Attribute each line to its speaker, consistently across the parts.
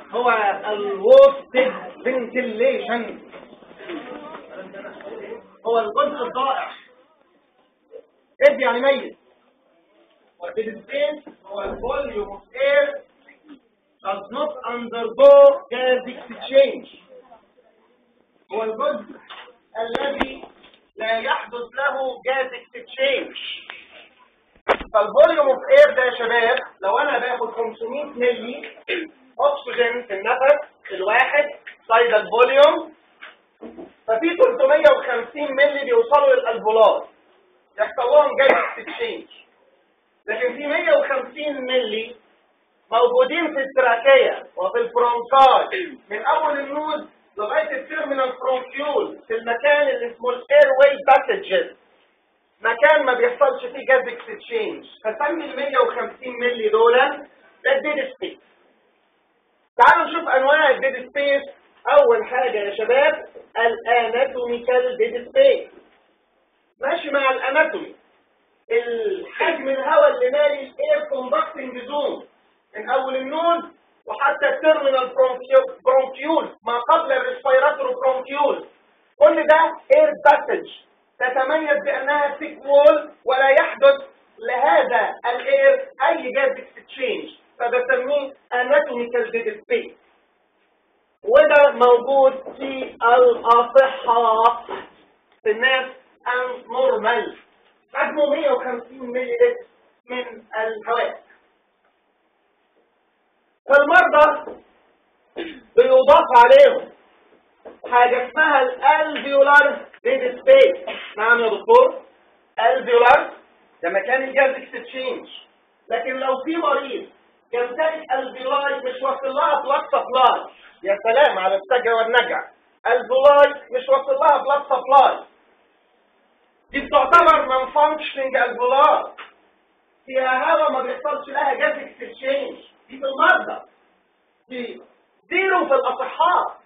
Speaker 1: هو الوستد فنتيليشن هو الجزء الضائع ادي يعني ميت والديسبيس هو الفوليوم اوف اير does not undergo gas exchange هو الجزء الذي لا يحدث له gas exchange فالفوليوم اوف اير ده يا شباب لو انا باخد 500 ملي اكسجين في النفس الواحد سايد الفوليوم ففي 350 ملي بيوصلوا للالفولار يحصل لهم جاز اكسشينج لكن في 150 ملي موجودين في التراكية وفي البرونكاي من اول النوز لغاية التيرمينال برونكيول في المكان اللي اسمه الاير واي باسجز مكان ما بيحصلش فيه جاز اكسشينج فسمي ال 150 ملي دول ده الديد سبيس تعالوا نشوف انواع الديد سبيس اول حاجة يا شباب الاناتوميكال ديد سبيس ماشي مع الاناتومي الحجم الهواء اللي مالي الاير كومباكتنج زون من اول النوز وحتى التيرمينال برونكيول ما قبل الريسبيراتور برونكيول كل ده اير باسج تتميز بانها ثيك وول ولا يحدث لهذا الاير اي جاز اكسشينج فبسميه اناتوميكال ديد سبيس وده موجود في الاصحاء في الناس النورمال حجمه 150 ملي لتر من الهواء فالمرضى بيضاف عليهم حاجة اسمها الالفيولار ديد سبيس نعم يا دكتور الفيولار ده مكان الجاز اكستشينج لكن لو في مريض يمتلك الفيولاي مش واصل لها بلاد سبلاي يا سلام على السجع والنجع الفيولاي مش واصل لها بلاد سبلاي دي بتعتبر من فانكشننج الفيولاي فيها هواء ما بيحصلش لها جاز اكستشينج دي في المرضى دي زيرو في الاصحاء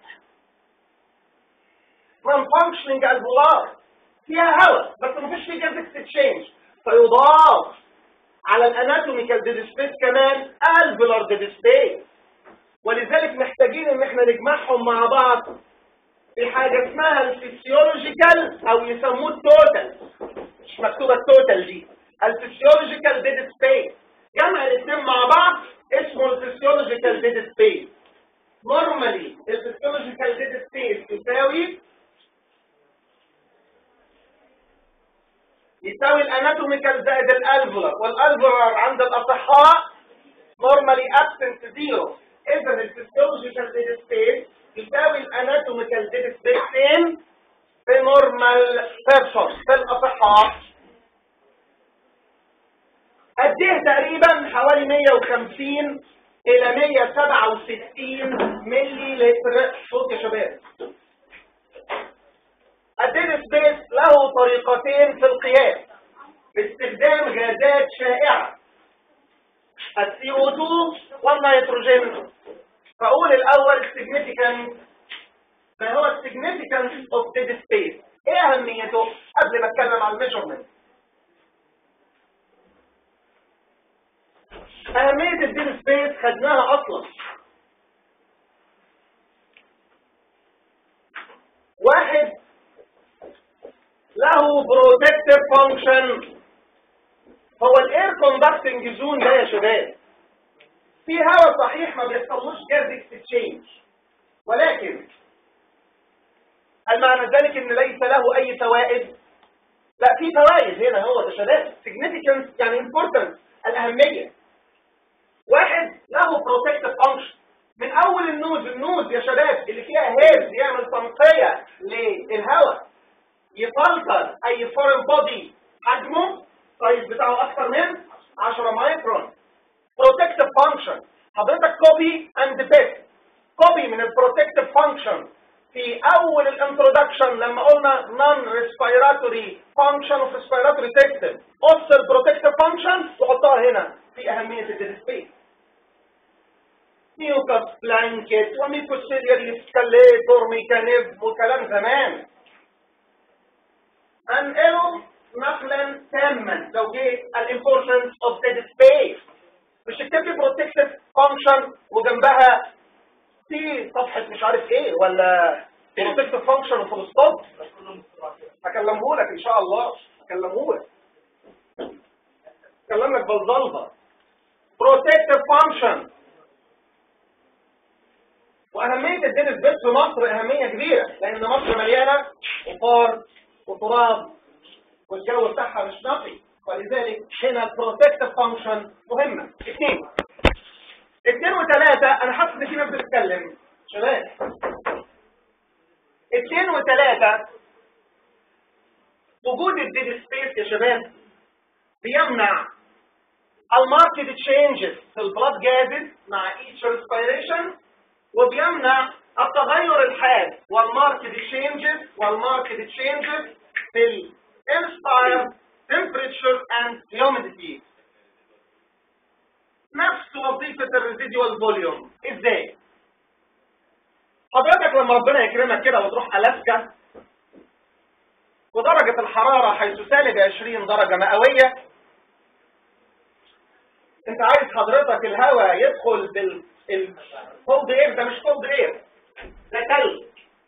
Speaker 1: من فانكشننج الفيولاي فيها هواء بس مفيش فيه جاز اكستشينج فيضاف على الاناتوميكال ديد سبيس كمان الفيلر ديد سبيس ولذلك محتاجين ان احنا نجمعهم مع بعض في حاجه اسمها الفسيولوجيكال او يسموه التوتال مش مكتوبه التوتال دي الفسيولوجيكال ديد سبيس جمع الاثنين مع بعض اسمه الفسيولوجيكال ديد سبيس نورمالي الفسيولوجيكال ديد سبيس يساوي يساوي الاناتوميكال زائد الالفولار والالفولار عند الاصحاء نورمالي ابسنت زيرو اذا الفسيولوجيكال ديد سبيس يساوي الاناتوميكال ديد سبيس فين في نورمال بيرسون في الاصحاء قد ايه تقريبا حوالي 150 الى 167 ملي لتر صوت يا شباب الديد سبيس له طريقتين في القياس باستخدام غازات شائعة السي او 2 والنيتروجين فأقول الأول significant ما هو significance of dead space ايه أهميته قبل ما اتكلم عن الميجرمنت أهمية الديد سبيس خدناها أصلا واحد له بروتكتيف فانكشن هو الاير كوندكتنج زون ده يا شباب في هواء صحيح ما بيحصلوش جاز اكستشينج ولكن هل معنى ذلك ان ليس له اي فوائد لا في فوائد هنا هو ده شباب significance يعني importance الاهميه واحد له بروتكتيف فانكشن من اول النوز النوز يا شباب اللي فيها هيرز يعمل تنقيه للهواء يفلتر اي فورين بودي حجمه السايز بتاعه اكتر من 10 مايكرون بروتكتيف فانكشن حضرتك كوبي اند بيست كوبي من البروتكتيف فانكشن في اول الانترودكشن لما قلنا نون ريسبيراتوري فانكشن اوف ريسبيراتوري سيستم قص البروتكتيف فانكشن وحطها هنا في اهميه الديد سبيس ميوكس بلانكت وميكوسيلياري سكاليتور ميكانيزم وكلام زمان انقله نقلا تاما لو جه الامبورتنس اوف ديد سبيس مش تكتب لي بروتكتيف فانكشن وجنبها في صفحه مش عارف ايه ولا بروتكتيف فانكشن وفول ستوب هكلمه لك ان شاء الله هكلمه لك هكلم لك بالظلمه بروتكتيف فانكشن واهميه الدينس بيت في مصر اهميه كبيره لان مصر مليانه غبار وتراب والجو بتاعها مش نقي ولذلك هنا البروتكتيف فانكشن مهمه اثنين اثنين وثلاثه انا حاسس ان في ناس بتتكلم شباب اثنين وثلاثه وجود الديد سبيس يا شباب بيمنع الماركت تشينجز في البلاد جازز مع each respiration وبيمنع التغير الحاد والماركت تشينجز والماركت تشينجز في الانسباير temperature and humidity نفس وظيفة الريزيديوال فوليوم ازاي؟ حضرتك لما ربنا يكرمك كده وتروح ألاسكا ودرجة الحرارة حيث سالب 20 درجة مئوية انت عايز حضرتك الهواء يدخل بال الكولد اير ده مش كولد اير ده تلج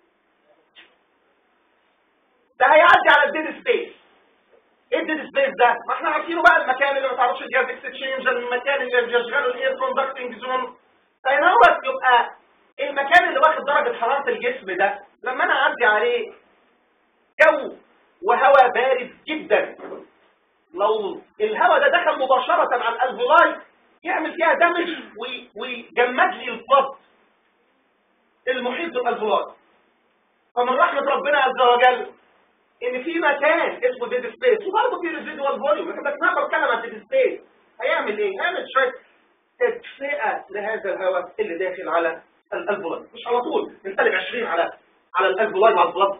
Speaker 1: ده هيعدي على الديد سبيس ايه الديد سبيس ده؟ ما احنا عارفينه بقى المكان اللي ما تعرفش الجاز اكستشينج المكان اللي بيشغله الاير كوندكتنج زون فهنا هو يبقى المكان اللي واخد درجة حرارة الجسم ده لما انا اعدي عليه جو وهواء بارد جدا لو الهواء ده دخل مباشرة على الالفولاي يعمل فيها دمج ويجمد لي الفض المحيط بالالفولاي فمن رحمة ربنا عز وجل ان في مكان اسمه ديد سبيس وبرضه في ريزيدوال فوليوم لكن بس نقدر نتكلم عن ديد سبيس هيعمل ايه؟ هيعمل شويه تدفئه لهذا الهواء اللي داخل على الالفولاي مش على طول من سالب 20 على على الالفولاي مع البلد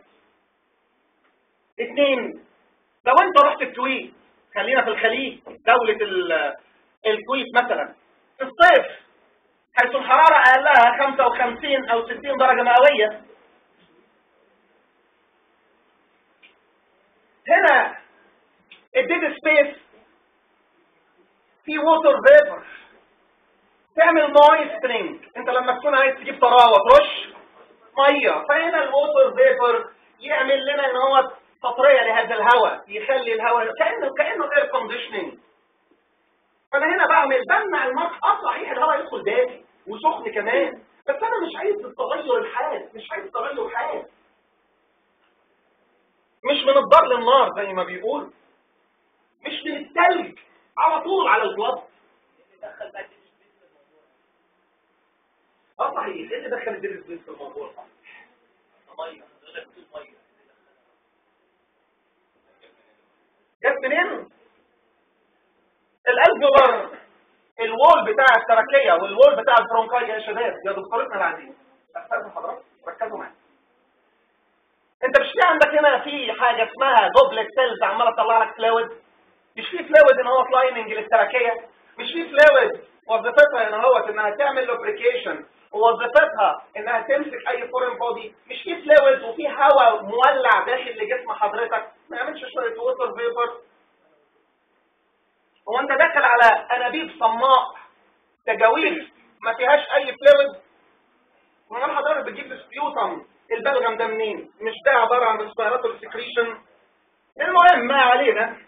Speaker 1: اثنين لو انت رحت الكويت خلينا في الخليج دولة الكويت مثلا في الصيف حيث الحرارة أقلها 55 أو 60 درجة مئوية هنا الديد سبيس في ووتر فيبر تعمل مويسترنج انت لما تكون عايز تجيب طراوه ترش ميه فهنا الووتر فيبر يعمل لنا ان هو تطريه لهذا الهواء يخلي الهواء كانه كانه اير كونديشننج فانا هنا بعمل بمنع المط اه صحيح الهواء يدخل دافي وسخن كمان بس انا مش عايز التغير الحاد مش عايز تغير حاد مش من الدار للنار زي ما بيقول مش من التلج على طول على البلد اه صحيح ايه اللي دخل الدرس بيت في الموضوع ميه جت منين الالفولار الوول بتاع التركيه والوول بتاع البرونكاي يا شباب يا دكتورتنا العزيز استاذن حضرتك ركزوا معايا انت مش في عندك هنا في حاجه اسمها دوبلت سيلز عماله تطلع لك فلويد مش في فلويد ان هو فلايننج للتركيه مش في فلويد وظيفتها ان هو انها تعمل لوبريكيشن ووظيفتها انها تمسك اي فورين بودي مش في فلويد وفي هواء مولع داخل لجسم حضرتك ما يعملش شويه ووتر فيبر هو انت داخل على انابيب صماء تجاويف ما فيهاش اي فلويد ومال حضرتك بتجيب سبيوتم البلغم ده منين مش ده عباره عن ريسبيراتوري سكريشن المهم ما علينا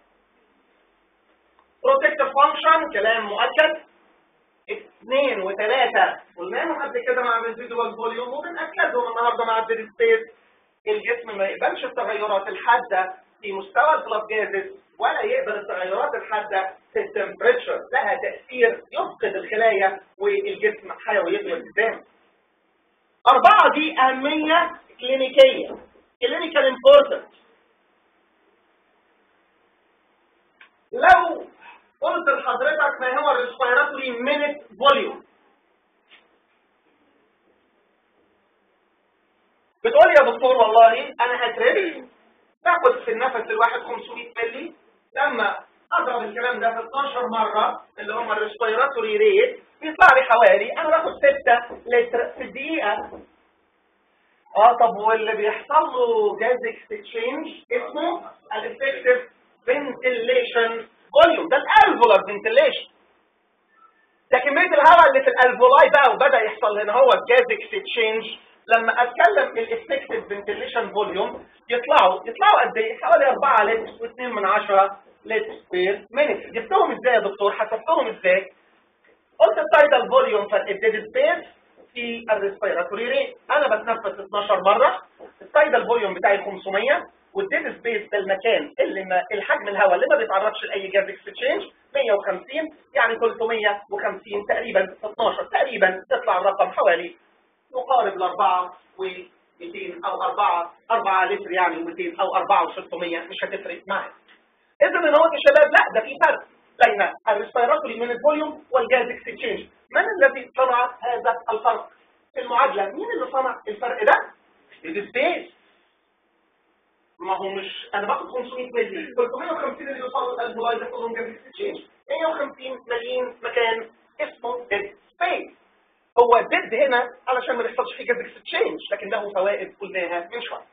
Speaker 1: بروتكتيف فانكشن كلام مؤكد اثنين وثلاثة قلناهم قبل كده مع الريزيدوال فوليوم وبنأكدهم النهارده مع الديد سبيس الجسم ما يقبلش التغيرات الحادة في مستوى البلاد جازز ولا يقبل التغيرات الحادة في التمبريتشر لها تأثير يفقد الخلايا والجسم حيويته قدام أربعة دي أهمية كلينيكية كلينيكال امبورتنت لو قلت لحضرتك ما هو الريسبيراتوري مينيت فوليوم بتقول يا دكتور والله انا هتربي باخد في النفس الواحد 500 مللي لما اضرب الكلام ده في 12 مره اللي هم الريسبيراتوري ريت بيطلع لي حوالي انا باخد 6 لتر في الدقيقه اه طب واللي بيحصل له جاز اكستشينج اسمه الافكتيف فنتيليشن فوليوم ده الالفولار فنتيليشن ده كميه الهواء اللي في الالفولاي بقى وبدا يحصل هنا هو الجاز اكستشينج لما اتكلم الافكتيف فنتيليشن فوليوم يطلعوا يطلعوا قد ايه؟ حوالي 4 لتر و2 من 10 لتر بير مينيت جبتهم ازاي يا دكتور؟ حسبتهم ازاي؟ قلت التايدال فوليوم فرق الديد سبيس في الريسبيراتوري ريت انا بتنفس 12 مره التايدال فوليوم بتاعي 500 والديد سبيس ده المكان اللي ما الحجم الهواء اللي ما بيتعرضش لاي جاز اكستشينج 150 يعني 350 تقريبا 12 تقريبا تطلع الرقم حوالي يقارب ل 4 و 200 او 4 4 لتر يعني و200 او 4 و600 مش هتفرق معايا اذا ان هو يا شباب لا ده في فرق بين الريسبيراتوري من الفوليوم والجاز اكستشينج من الذي صنع هذا الفرق في المعادله مين اللي صنع الفرق ده السبيس ما هو مش انا باخد 500 مللي 350 اللي يوصلوا الالفولاي ده كلهم جاز اكستشينج 150 مليون مكان اسمه ديد سبيس هو الديد هنا علشان ما يحصلش فيه جاز اكستشينج لكن له فوائد قلناها من شويه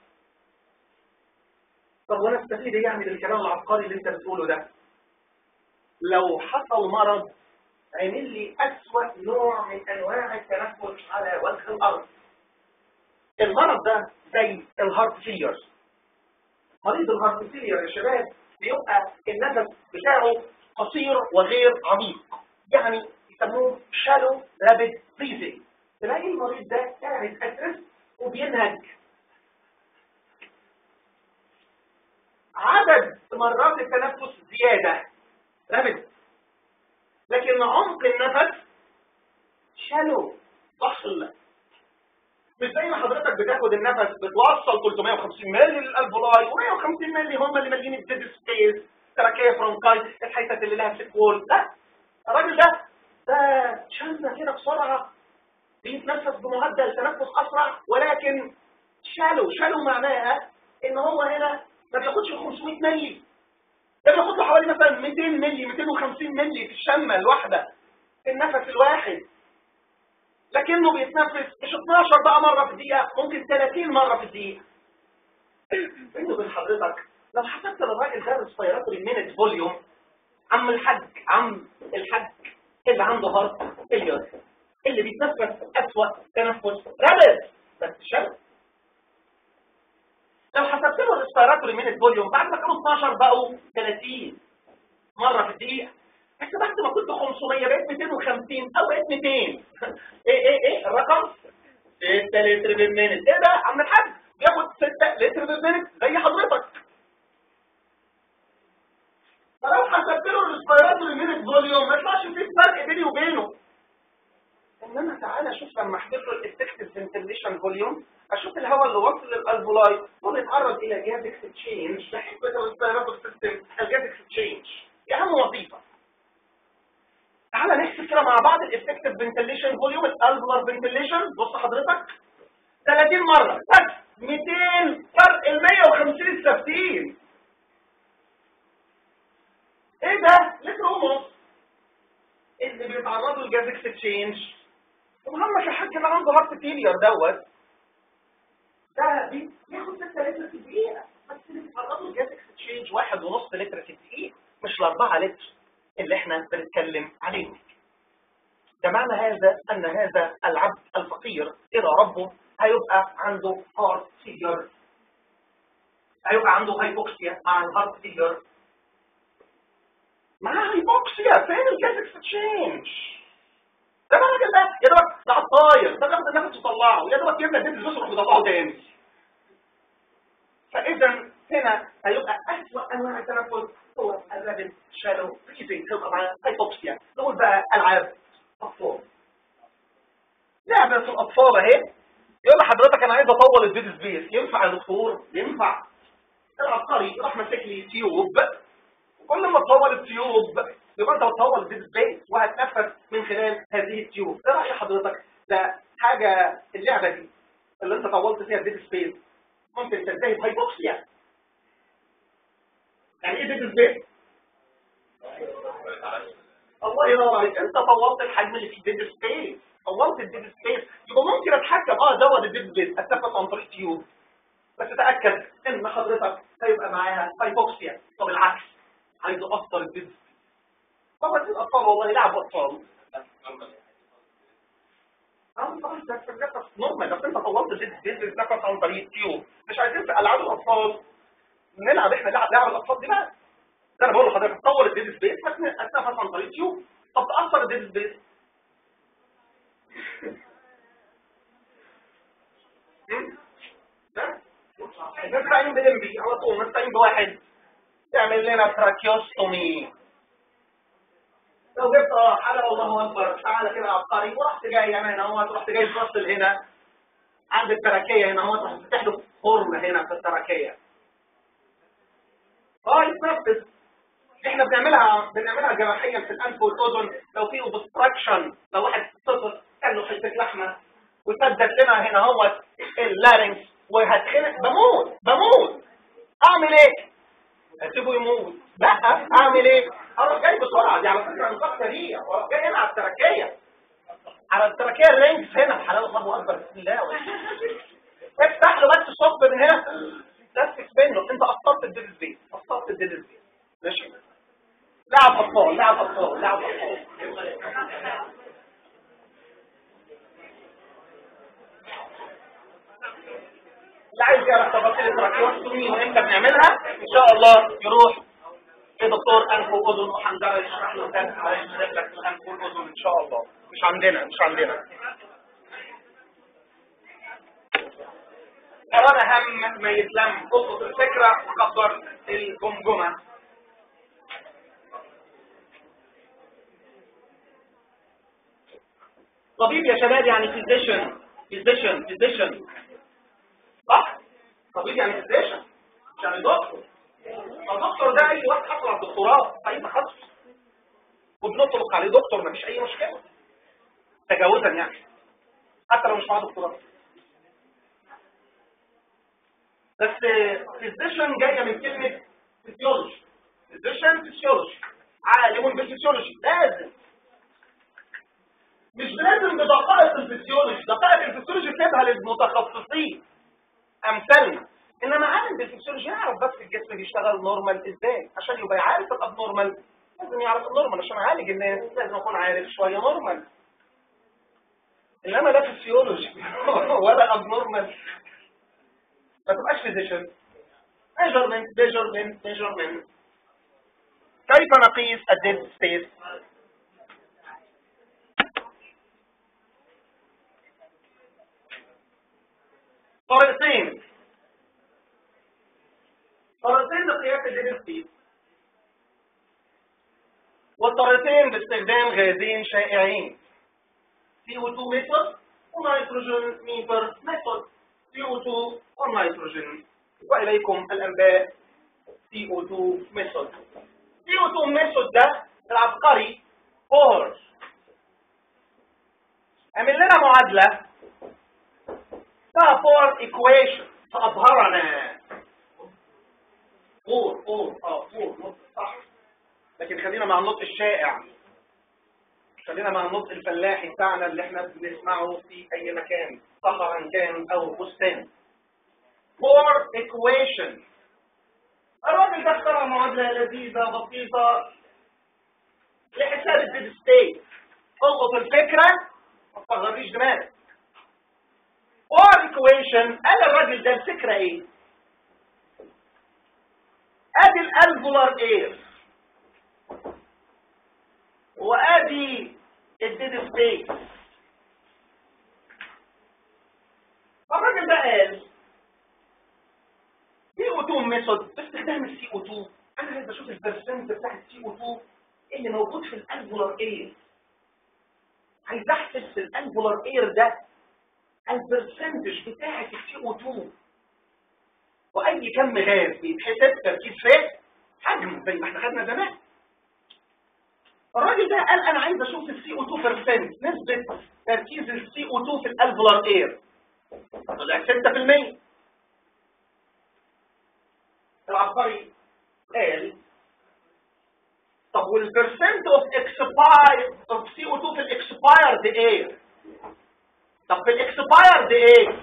Speaker 1: طب وانا استفيد ايه يعني بالكلام العبقري اللي انت بتقوله ده لو حصل مرض عمل لي اسوأ نوع من انواع التنفس على وجه الارض المرض ده زي الهارت فيلير مريض الهارت فيلير يا شباب بيبقى النفس بتاعه قصير وغير عميق يعني يسموه شالو رابيد بريزنج تلاقي المريض ده قاعد اسرس وبينهج عدد مرات التنفس زيادة رابد لكن عمق النفس شالو ضخل مش زي ما حضرتك بتاخد النفس بتوصل 350 مللي للالفولاي و150 مللي هم اللي مالين الديد سبيس تراكيه فرونكاي الحتت اللي لها سيكول لا الراجل ده ده شلنا كده بسرعه بيتنفس بمعدل تنفس اسرع ولكن شالو شالو معناها ان هو هنا ما بياخدش 500 مللي ده بياخد له حوالي مثلا 200 مللي 250 مللي في الشمه الواحده في النفس الواحد لكنه بيتنفس مش 12 بقى مره في الدقيقه ممكن 30 مره في الدقيقه بيني وبين حضرتك لو حسبت للراجل ده الريسبيراتوري مينت فوليوم عم الحاج عم الحاج اللي عنده هارت فيلير اللي بيتنفس اسوأ تنفس رابد بس شرط لو حسبت له الريسبيراتوري مينت فوليوم بعد ما كانوا 12 بقوا 30 مره في الدقيقه بس بعد ما كنت 500 بقيت 250 او بقيت 200 ايه ايه ايه الرقم 6 لتر بالمينت ايه ده عم الحاج بياخد 6 لتر بالمينت زي حضرتك فلو حسبت له الريسبيراتوري مينت فوليوم ما يطلعش فيه فرق بيني وبينه انما تعالى شوف لما احسب له الافكتيف فنتيليشن فوليوم اشوف الهواء اللي واصل للالفولاي هو يتعرض الى جاز اكستشينج بحسبه الريسبيراتوري سيستم الجاز اكستشينج دي اهم وظيفه تعالى نحسب كده مع بعض الافكتيف فنتيليشن فوليوم الالفولار فنتيليشن بص حضرتك 30 مره بس 200 فرق ال 150 الثابتين ايه ده لتر ونص اللي بيتعرضوا لجاز اكستشينج ومهمش الحاج اللي عنده هارت فيلير دوت ده بياخد 6 لتر في الدقيقه بس اللي بيتعرضوا لجاز اكستشينج واحد ونص لتر في الدقيقه مش ال 4 لتر اللي احنا بنتكلم عليهم ده معنى هذا ان هذا العبد الفقير الى ربه هيبقى عنده هارت فيلير هيبقى عنده هايبوكسيا مع الهارت فيلير مع هايبوكسيا فين الجاز اكستشينج ده بقى كده يا دوبك ده الطاير ده بياخد النفس يطلعه يا دوبك يملى الدم الجسر يروح يطلعه تاني فاذا هنا هيبقى اسوأ انواع التنفس هو الرابد شالو فريزنج هيبقى مع هايبوكسيا نقول بقى العاب اطفال لعبه الاطفال اهي يقول لحضرتك انا عايز اطول الديد سبيس ينفع يا دكتور ينفع العبقري راح ماسك لي تيوب وكل ما تطول التيوب يبقى انت بتطول الديد سبيس وهتنفس من خلال هذه التيوب ايه راي حضرتك ده حاجه اللعبه دي اللي انت طولت فيها الديد سبيس ممكن تنتهي بهايبوكسيا يعني ايه ديد سبيس الله ينور عليك انت طولت الحجم اللي في الديد سبيس طولت الديد سبيس يبقى ممكن اتحكم اه ازود الديد سبيس اتنفس عن طريق تيوب بس تاكد ان حضرتك هيبقى معاها هايبوكسيا طب العكس عايز اكتر الديد طبعا الاطفال والله يلعبوا اطفال نورمال بس انت طولت الديد نفس عن طريق التيوب مش عايزين في العاب الاطفال نلعب احنا لعب لعب الاطفال دي بقى ده انا بقول لحضرتك تطور الديد سبيس هتنفس عن طريق التيوب طب تاثر الديد سبيس نستعين بلمبي على طول نستعين بواحد تعمل لنا تراكيوستومي لو جبت اه حاجه الله اكبر تعالى كده عبقري ورحت جاي انا هنا اهوت رحت جاي فاصل هنا عند التراكيه هنا اهوت رحت فاتح له خرم هنا في التراكيه اه يتنفس احنا بنعملها بنعملها جراحيا في الانف والاذن لو في اوبستراكشن لو واحد صفر كان له حته لحمه وسدد لنا هنا اهوت اللارنكس وهتخنق بموت بموت اعمل ايه؟ اسيبه يموت لا اعمل ايه؟ اروح جاي بسرعه دي على فكره نظام سريع واروح جاي هنا على التركيه على التركيه اللينكس هنا حلال الله اكبر بسم الله افتح له بس الصب من هنا تنفس منه انت قصرت الديل سبيس قصرت الديل سبيس ماشي لعب اطفال لعب اطفال لعب اطفال اللي عايز يعرف تفاصيل التراكيوستومي وامتى بنعملها ان شاء الله يروح لدكتور انف واذن وحنجره يشرح له كان على لك الانف والاذن ان شاء الله مش عندنا مش عندنا قرار هم ما يتلم خطوط الفكره وكبر الجمجمه طبيب يا شباب يعني فيزيشن فيزيشن فيزيشن صح؟ طبيب يعني فيزيشن مش يعني دكتور الدكتور ده اي واحد حصل على الدكتوراه في اي تخصص وبنطلق عليه دكتور مفيش اي مشكله تجاوزا يعني حتى لو مش معاه دكتوراه بس فيزيشن جايه من كلمه فيسيولوجي فيزيشن فيسيولوجي عالم بالفسيولوجي لازم مش لازم بدقائق الفسيولوجي دقائق الفسيولوجي سيبها للمتخصصين امثالنا انما عالم بالفسيولوجي يعرف بس الجسم بيشتغل نورمال ازاي عشان يبقى عارف الاب نورمال لازم يعرف النورمال عشان اعالج الناس لازم اكون عارف شويه نورمال انما لا فسيولوجي ولا اب نورمال ما تبقاش فيزيشن ميجرمنت ميجرمنت ميجرمنت كيف نقيس الديد سبيس طريقتين طريقتين لقياس الديد سبيس والطريقتين باستخدام غازين شائعين CO2 ميثود ونيتروجين ميتر ميثود CO2 ونيتروجين وإليكم الأنباء CO2 ميثود CO2 ميثود ده العبقري بور عمل لنا معادلة اسمها بور ايكويشن فأبهرنا بور بور اه بور صح لكن خلينا مع النطق الشائع خلينا مع النطق الفلاحي بتاعنا اللي احنا بنسمعه في اي مكان صحراء كان او بستان بور ايكويشن الراجل ده اخترع معادله لذيذه بسيطه لحساب الديد ستيت القط الفكره ما تصغريش دماغك بور ايكويشن قال الراجل ده الفكره ايه ادي الالفولار اير وادي الديد سبيس الراجل ده قال سي او 2 ميثود باستخدام السي او 2 انا عايز اشوف البرسنت بتاع السي او 2 اللي موجود في الالفولار اير عايز احسب في الالفولار اير ده البرسنتج بتاعه السي او 2 واي كم غاز بيتحسب تركيز فيه حجم زي ما احنا خدنا زمان الراجل ده قال انا عايز اشوف السي او 2 برسنت نسبه تركيز السي او 2 في الالفولار اير طلع 6% العبقري قال طب والبرسنت اوف اكسباير اوف سي او 2 في الاكسبايرد اير طب في الاكسبايرد اير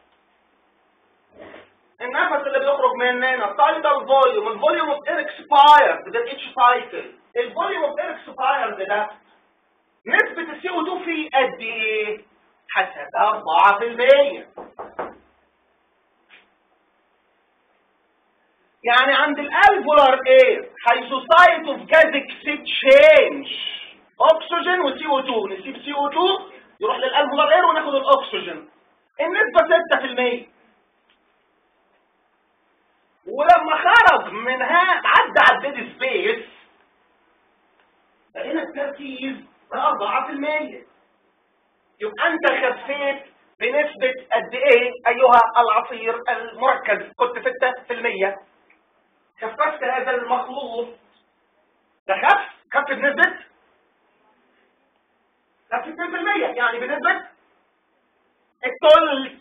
Speaker 1: النفس اللي بيخرج مننا تايدال فوليوم الفوليوم اوف اير اكسبايرد ده اتش سايكل الفوليوم اوف اير اكسبايرد ده نسبة السي او 2 فيه قد ايه حسب 4% يعني عند الالفولار اير حيث سايت اوف جاز اكسشينج اكسجين وسي او 2 نسيب سي او 2 يروح للالفولار اير وناخد الاكسجين النسبة 6% ولما خرج منها عدى على الديد سبيس بقينا التركيز 4% يبقى انت خفيت بنسبة قد ايه ايها العصير المركز كنت في 6% خففت هذا المخلوط ده خف خف بنسبة خف 2% يعني بنسبة الثلث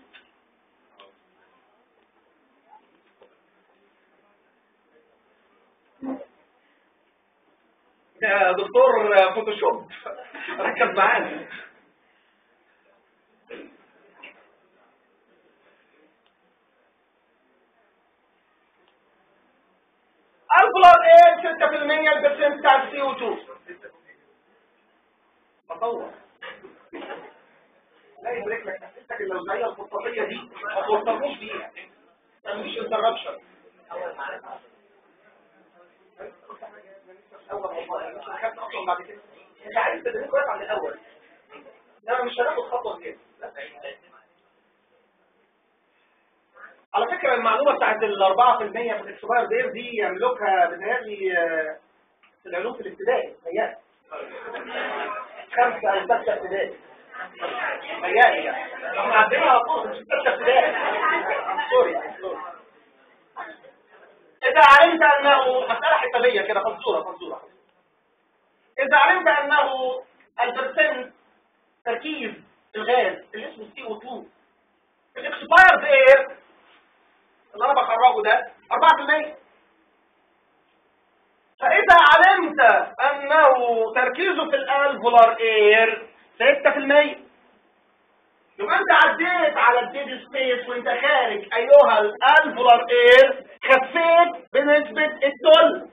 Speaker 1: يا دكتور فوتوشوب ركز معانا البلاد ايه 6% البرسنت بتاع السي او 2 بطور لا يبرك لك نفسك لو زي الخططيه دي ما توصلوش بيها مش انتربشن اول والله مش هخاف اصلا بعد كده انت عايز تدريب كويس عن الاول لا مش هناخد خطوه كده على فكرة المعلومة بتاعت ال 4% في الاكسباير دير دي يملكها بتهيألي في العلوم في الابتدائي متهيألي خمسة أو ستة ابتدائي متهيألي يعني احنا عندنا على طول مش ستة ابتدائي سوري سوري إذا علمت أنه مسألة حسابية كده فزورة فزورة إذا علمت أنه البرسنت تركيز الغاز اللي اسمه سي او 2 الاكسبايرد اير اللي انا بخرجه ده 4% فاذا علمت انه تركيزه في الالفولار اير 6% يبقى انت عديت على الديد سبيس وانت خارج ايها الالفولار اير خفيت بنسبة التل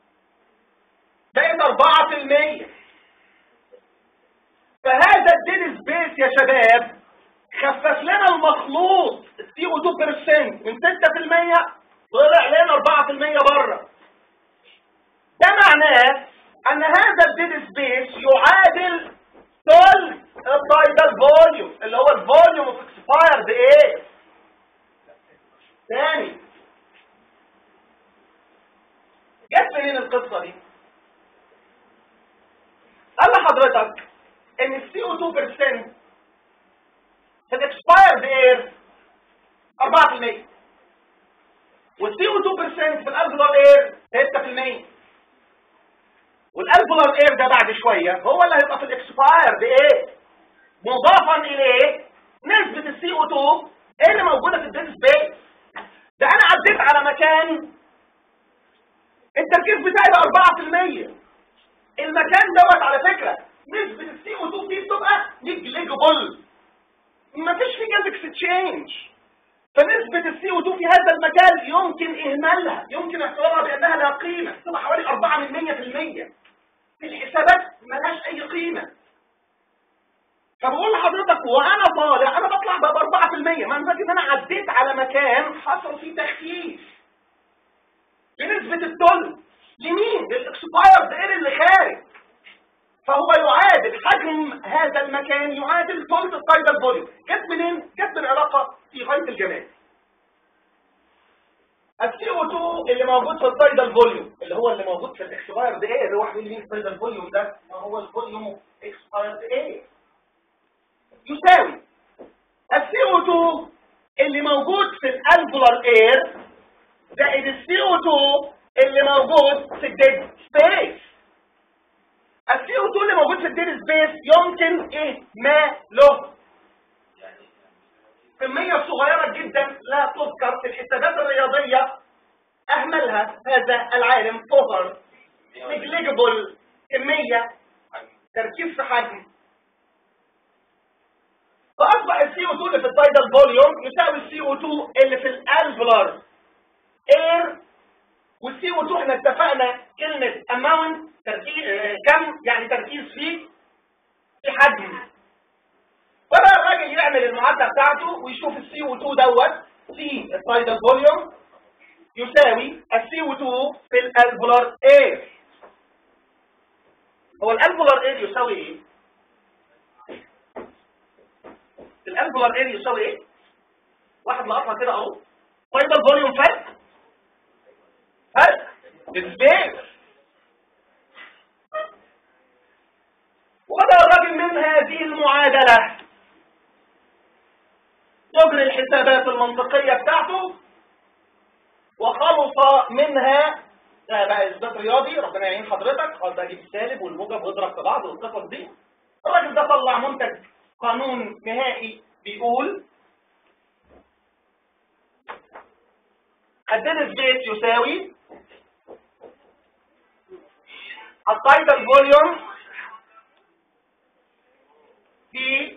Speaker 1: بقيت 4% فهذا الديد سبيس يا شباب خفف لنا المخلوط السي او 2% من 6% طلع لنا 4% بره ده معناه ان هذا الديد سبيس يعادل ثلث الدايدال فوليوم اللي هو الفوليوم اوف اكسبايرد ايه تاني جت منين القصه دي قال لحضرتك ان السي او 2% في الاكسبايرد اير 4% والسي او 2% في الالفولار اير 6% والالفولار اير ده بعد شويه هو اللي هيبقى في الاكسبايرد اير مضافا اليه نسبه السي او 2 اللي موجوده في الديد سبيس ده انا عديت على مكان التركيز بتاعي ده 4% المكان دوت على فكره نسبه السي او 2 فيه بتبقى نيجليجبل مفيش في جاز اكستشينج فنسبة السي او 2 في هذا المكان يمكن اهمالها يمكن اعتبارها بانها لا قيمة تبقى حوالي 4 من 100% في الحسابات ملهاش اي قيمة فبقول لحضرتك وانا طالع انا بطلع ب 4% ما انا ان انا عديت على مكان حصل فيه تخفيف بنسبة التل لمين؟ للاكسبايرد اير اللي خارج فهو يعادل حجم هذا المكان يعادل ثلث التايدال فوليوم جت منين جت من علاقه في غايه الجمال السي او 2 اللي موجود في التايدال فوليوم اللي هو اللي موجود في الاكسبايرد ايه اللي واحد مين التايدال فوليوم ده ما هو الفوليوم اكسبايرد ايه يساوي السي او 2 اللي موجود في الالفولار اير زائد السي او 2 اللي موجود في الديد سبيس السي او 2 اللي موجود في الديد سبيس يمكن ايه ما له كمية صغيرة جدا لا تذكر في الحسابات الرياضية اهملها هذا العالم اوفر نجليجبل كمية تركيز في حجم فاصبح السي او 2 اللي في التايدال فوليوم يساوي السي او 2 اللي في الالفولار اير والسي او 2 احنا اتفقنا كلمة اماونت تركيز كم يعني تركيز فيه في حجم فبقى الراجل يعمل المعادله بتاعته ويشوف السي او 2 دوت سي السايدال فوليوم يساوي السي او 2 في الالفولار اير هو الالفولار اير يساوي ايه؟ الالفولار اير يساوي ايه؟ واحد لقطها كده اهو سايدال فوليوم فرق فرق السبيس وبدأ الراجل من هذه المعادلة يجري الحسابات المنطقية بتاعته وخلص منها ده بقى اثبات رياضي ربنا يعين حضرتك اقعد بقى اجيب السالب والموجب واضرب في بعض والقصص دي الراجل ده طلع منتج قانون نهائي بيقول الدينس بيت يساوي التايتل فوليوم في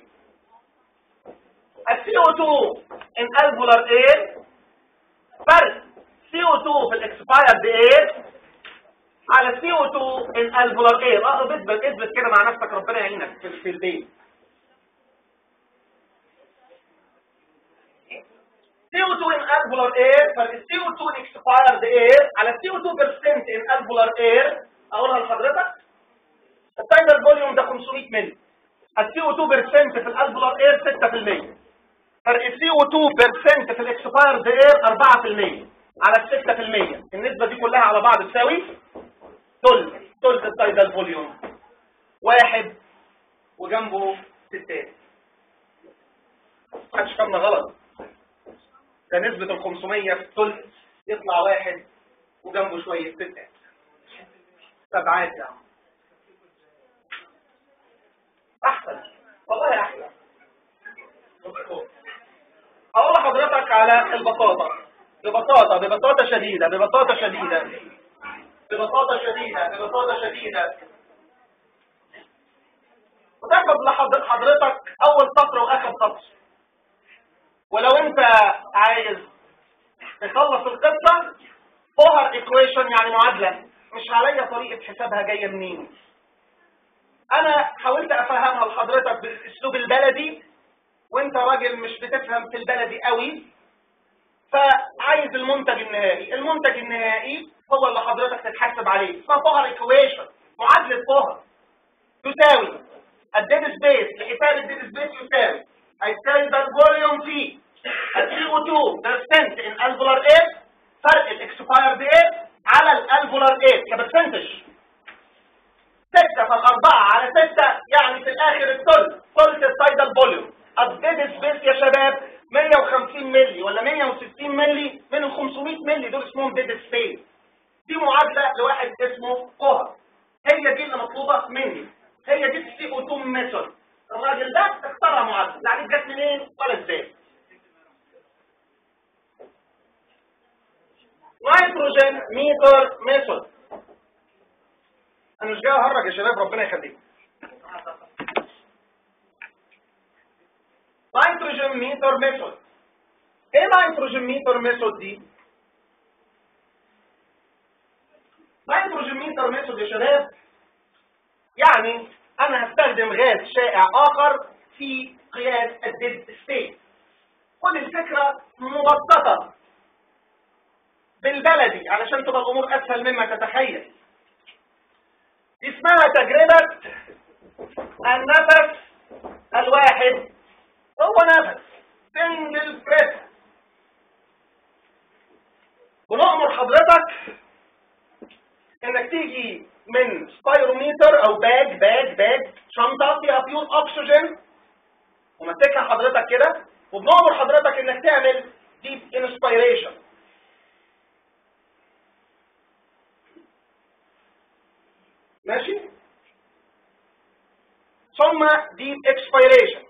Speaker 1: ال CO2 in alveolar air فرق CO2 في الاكسبايرد air على CO2 in alveolar air اه اثبت اثبت كده مع نفسك ربنا يعينك في, في البيت CO2 in alveolar air فرق CO2 in expired air على CO2 percent in alveolar air اقولها لحضرتك التايمر فوليوم ده 500 مللي السي او 2 برسنت في الالفولار اير 6% فرق السي او 2 برسنت في الاكسبايرد اير 4% على 6% النسبه دي كلها على بعض تساوي ثلث ثلث التايدال فوليوم واحد وجنبه ستات محدش فهمنا غلط ده نسبة ال 500 في ثلث يطلع واحد وجنبه شوية ستات سبعات يا عم احسن والله احسن اقول لحضرتك على البساطة ببساطة ببساطة شديدة ببساطة شديدة ببساطة شديدة ببساطة شديدة وتاخد لحضرتك اول سطر واخر سطر ولو انت عايز تخلص القصة فوهر ايكويشن يعني معادلة مش عليا طريقة حسابها جاية منين انا حاولت افهمها لحضرتك بالاسلوب البلدي وانت راجل مش بتفهم في البلدي قوي فعايز المنتج النهائي المنتج النهائي هو اللي حضرتك تتحسب عليه اسمها فوهر ايكويشن معادلة فوهر تساوي الديد سبيس لحساب الديد سبيس يساوي هيساوي ده الفوليوم في السي او 2 برسنت ان الفولار اير فرق الاكسبايرد اير على الالفولار اير كبرسنتج 6 فالأربعة على 6 يعني في الآخر الثلث ثلث السايدال فوليوم الديد سبيس يا شباب 150 مللي ولا 160 مللي من ال 500 مللي دول اسمهم ديد سبيس دي معادلة لواحد اسمه كوهر هي دي اللي مطلوبة مني هي دي السي او 2 ميثود الراجل ده اخترع معادلة لا عارف جت منين ولا ازاي نيتروجين ميتر ميثود انا مش جاي اهرج يا شباب ربنا يخليك نيتروجين ميتر ميثود ايه نيتروجين ميتر ميثود دي نيتروجين ميتر ميثود يا شباب يعني انا هستخدم غاز شائع اخر في قياس الديد ستيت كل الفكرة مبسطة بالبلدي علشان تبقى الامور اسهل مما تتخيل اسمها تجربة النفس الواحد هو نفس سنجل بريس ونأمر حضرتك انك تيجي من سبايروميتر او باج باج باج شنطة فيها بيور اكسجين ومسكها حضرتك كده وبنأمر حضرتك انك تعمل ديب انسبيريشن ماشي ثم ديب اكسبيريشن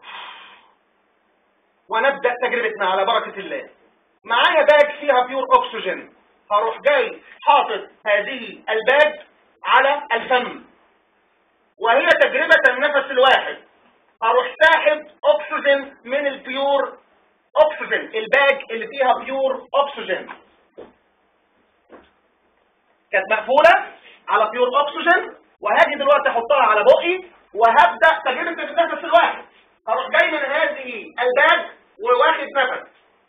Speaker 1: ونبدأ تجربتنا على بركة الله معايا باج فيها بيور اكسجين هروح جاي حاطط هذه الباج على الفم وهي تجربة النفس الواحد هروح ساحب اكسجين من البيور اكسجين الباج اللي فيها بيور اكسجين كانت مقفولة على بيور اكسجين وهاجي دلوقتي احطها على بقي وهبدا تجربه النفس الواحد هروح جاي من هذه الباب وواخد نفس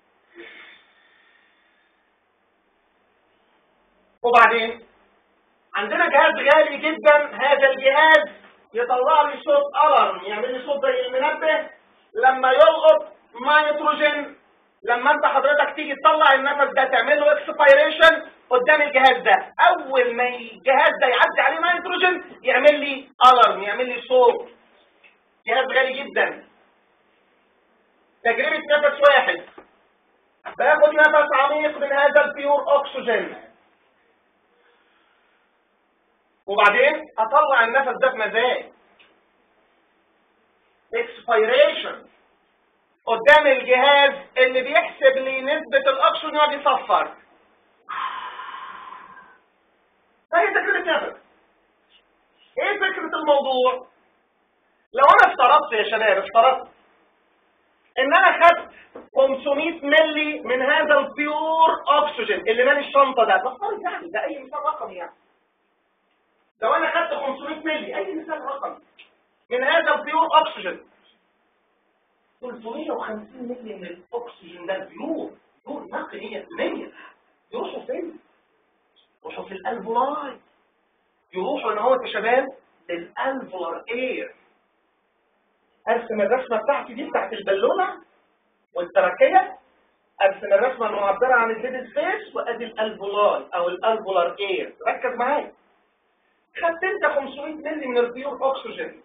Speaker 1: وبعدين عندنا جهاز غالي جدا هذا الجهاز يطلع لي صوت الارم يعمل لي صوت زي المنبه لما يلقط نيتروجين لما انت حضرتك تيجي تطلع النفس ده تعمل له اكسبيريشن قدام الجهاز ده اول ما الجهاز ده يعدي عليه نيتروجين يعمل لي الارم يعمل لي صوت جهاز غالي جدا تجربة نفس واحد باخد نفس عميق من هذا البيور اكسجين وبعدين اطلع النفس ده بمزاج اكسبيريشن قدام الجهاز اللي بيحسب لي نسبة الاكسجين وهو بيصفر فهي تجربة نفس ايه فكرة الموضوع لو انا افترضت يا شباب افترضت ان انا خدت 500 ملي من هذا البيور اكسجين اللي مالي الشنطه ده نفترض يعني ده اي مثال رقمي يعني لو انا خدت 500 ملي اي مثال رقمي من هذا البيور اكسجين 350 ملي من الاكسجين ده البيور بيور نقي 100% يروحوا فين؟ يروحوا في الالفولاي يروحوا ان هو يا شباب للالفولار اير ارسم الرسمه بتاعتي دي بتاعت البالونه والتركيه ارسم الرسمه المعبره عن الديد سبيس وادي الالفولاي او الالفولار اير ركز معايا خدت انت 500 مللي من البيور اكسجين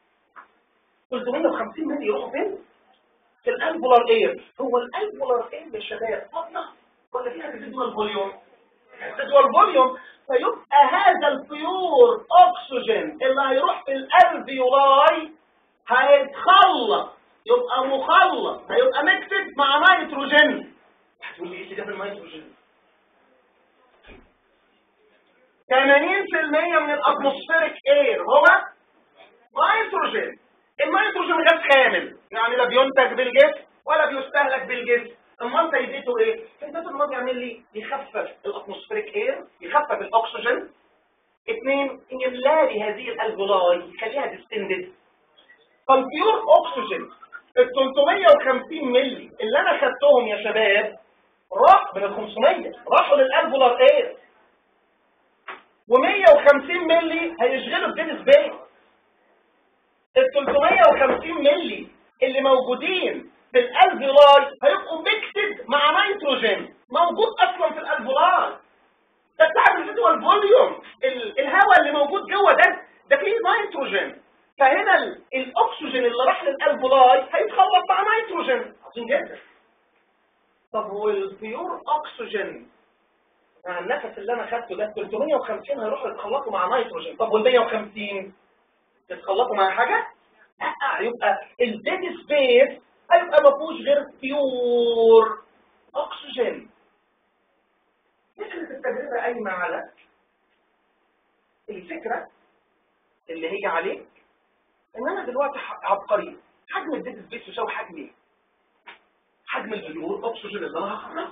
Speaker 1: 350 مللي يروحوا فين؟ في الالفولار اير هو الالفولار اير يا شباب فاضيه ولا فيها ريزيدوال فوليوم؟ ريزيدوال فوليوم فيبقى هذا البيور اكسجين اللي هيروح في الالفيولاي هيتخلط يبقى مخلط هيبقى مكتب مع نيتروجين هتقول لي ايه اللي جاب النيتروجين 80% من الاتموسفيريك اير هو نيتروجين النيتروجين غاز خامل يعني لا بينتج بالجسم ولا بيستهلك بالجسم امال فايدته ايه فايدته ان هو بيعمل لي يخفف الاتموسفيريك اير يخفف الاكسجين اثنين يملى لي هذه الالفولاي يخليها ديستندد فالبيور اكسجين ال 350 مللي اللي انا خدتهم يا شباب راح من ال 500 راحوا للالفولار اير و150 مللي هيشغلوا الديد سبيس ال 350 مللي اللي موجودين في الالفولاي هيبقوا ميكسد مع نيتروجين موجود اصلا في الالفولاي ده بتاع الريزيدوال فوليوم الهواء اللي موجود جوه ده ده فيه نيتروجين فهنا الاكسجين اللي راح للالفولاي هيتخلط مع نيتروجين عظيم جدا طب والبيور اكسجين مع النفس اللي انا خدته ده 350 هيروحوا يتخلطوا مع نيتروجين طب وال 150 يتخلطوا مع حاجه لا يبقى الديد سبيس هيبقى ما فيهوش غير بيور اكسجين فكره التجربه قايمه على الفكره اللي هي عليه ان انا دلوقتي عبقري حجم الديد سبيس يساوي حجم ايه حجم البيور اكسجين اللي انا هخرجه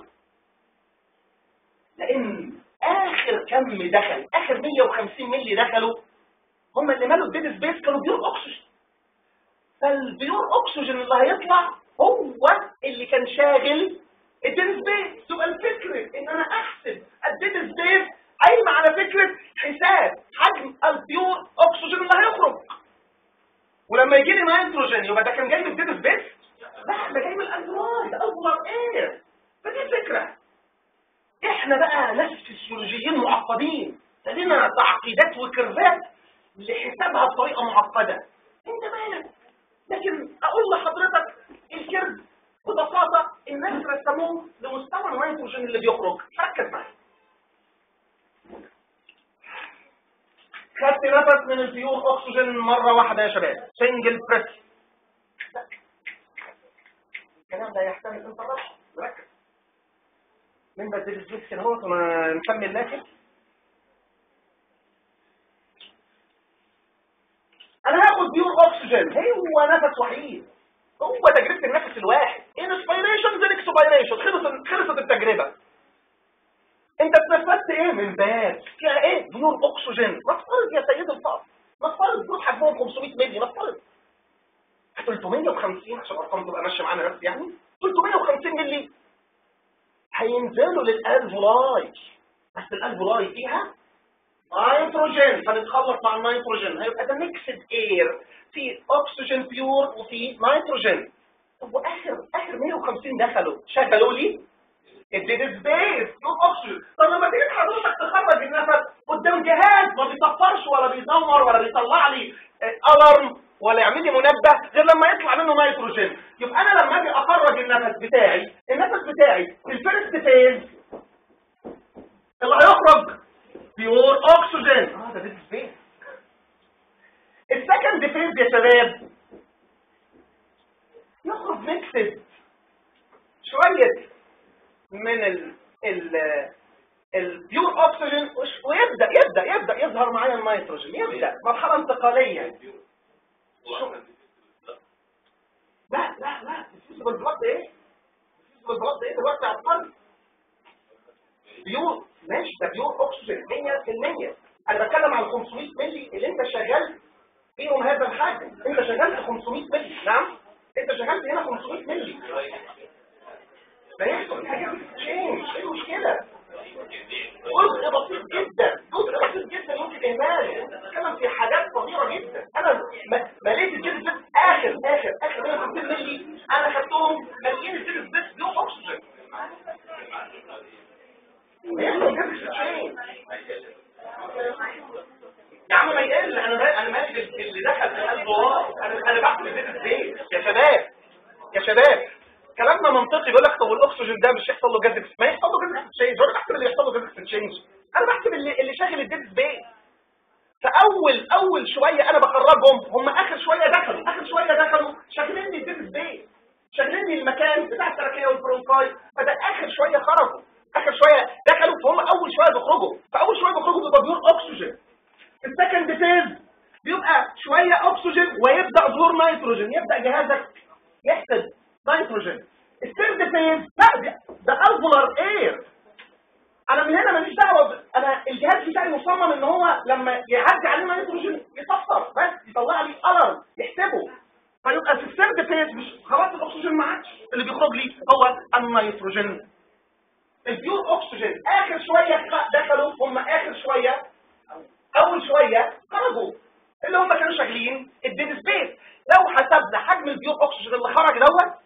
Speaker 1: لان اخر كم دخل اخر 150 مللي دخلوا هم اللي مالوا الديد سبيس كانوا بيور اكسجين فالبيور اكسجين اللي هيطلع هو اللي كان شاغل الديد سبيس تبقى الفكره ان انا احسب الديد سبيس قايمه على فكره حساب حجم البيور اكسجين اللي هيخرج ولما يجي لي نيتروجين يبقى ده كان جاي من الديد سبيس لا ده جاي من الالفوار ده الفوار اير فدي الفكره احنا بقى ناس فسيولوجيين معقدين لدينا تعقيدات وكرفات لحسابها بطريقه معقده انت مالك لكن اقول لحضرتك الكيرف ببساطه الناس رسموه لمستوى النيتروجين اللي بيخرج ركز معايا خدت نفس من البيور اكسجين مره واحده يا شباب سنجل بريس الكلام ده يحتاج انت ركز من بدل الجيكس اهوت ونسمي الناكل انا هاخد بيور اكسجين هو نفس وحيد هو تجربه النفس الواحد انسبيريشن زي اكسبيريشن خلصت خلصت التجربه انت اتنفست ايه من باب فيها ايه بيور اكسجين نفترض يا سيد الفاضل نفترض دول حجمهم 500 مللي نفترض 350 عشان الارقام تبقى ماشيه معانا بس يعني 350 مللي هينزلوا للالفولاي بس الالفولاي فيها نيتروجين فنتخلص مع النيتروجين هيبقى ده ميكسد اير في اكسجين بيور وفي نيتروجين طب واخر اخر 150 دخلوا شغلوا لي الديد سبيس نوت اوكسجين طب لما تيجي حضرتك تخرج النفس قدام جهاز ما بيصفرش ولا بيدمر ولا بيطلع لي الارم ولا يعمل لي منبه غير لما يطلع منه نيتروجين يبقى انا لما اجي اخرج النفس بتاعي النفس بتاعي في الفيرست فيز اللي هيخرج بيور اوكسجين اه ده ديد سبيس السكند فيز يا شباب يخرج ميكسد شويه من ال ال البيور اوكسجين ويبدا يبدا يبدا يظهر معايا النيتروجين يبدا مرحله انتقاليه لا لا لا الفيزيبل بلاد ايه الفيزيبل بلاد ايه دلوقتي على الطريق بيور ماشي ده بيور اوكسجين 100% انا بتكلم عن 500 مللي اللي انت شغال فيهم هذا الحجم انت شغال في 500 مللي نعم انت شغال هنا 500 مللي ما يحصل حاجه تشينج ايه المشكله جزء بسيط جدا جزء بسيط جدا ممكن اهماله انت بتتكلم في حاجات صغيره جدا انا مليت الجلد بس اخر اخر اخر 150 مللي انا خدتهم مليين الجلد بس دول اكسجين يحصل حاجه تشينج يا عم ما يقل انا انا ماشي اللي دخل في القلب وراه انا انا بحسب البيت ازاي يا شباب يا شباب كلامنا منطقي بيقول لك طب الاكسجين ده مش يحصل له جاز ما يحصل له جاز تشينج انا بحسب اللي يحصل له جاز تشينج انا بحسب اللي اللي شاغل الديد سبيس فاول اول شويه انا بخرجهم هم اخر شويه دخلوا اخر شويه دخلوا شاغلين لي الديد سبيس شاغلين لي المكان بتاع التراكيه والبرونكاي فده اخر شويه خرجوا اخر شويه دخلوا فهم اول شويه بيخرجوا فاول شويه بيخرجوا بيبقى بيور اكسجين السكند فيز بيبقى شويه اكسجين ويبدا ظهور نيتروجين يبدا جهازك يحسب نيتروجين الثيرد فيز لا ده ده الفولار اير انا من هنا ماليش دعوه انا الجهاز بتاعي مصمم ان هو لما يعدي عليه نيتروجين يصفر بس يطلع لي الارم يحسبه فيبقى في الثيرد فيز مش خلاص الاكسجين ما عادش اللي بيخرج لي هو النيتروجين البيور اكسجين اخر شويه دخلوا هم اخر شويه اول شويه خرجوا اللي هم كانوا شغالين الديد سبيس لو حسبنا حجم البيور اكسجين اللي خرج دوت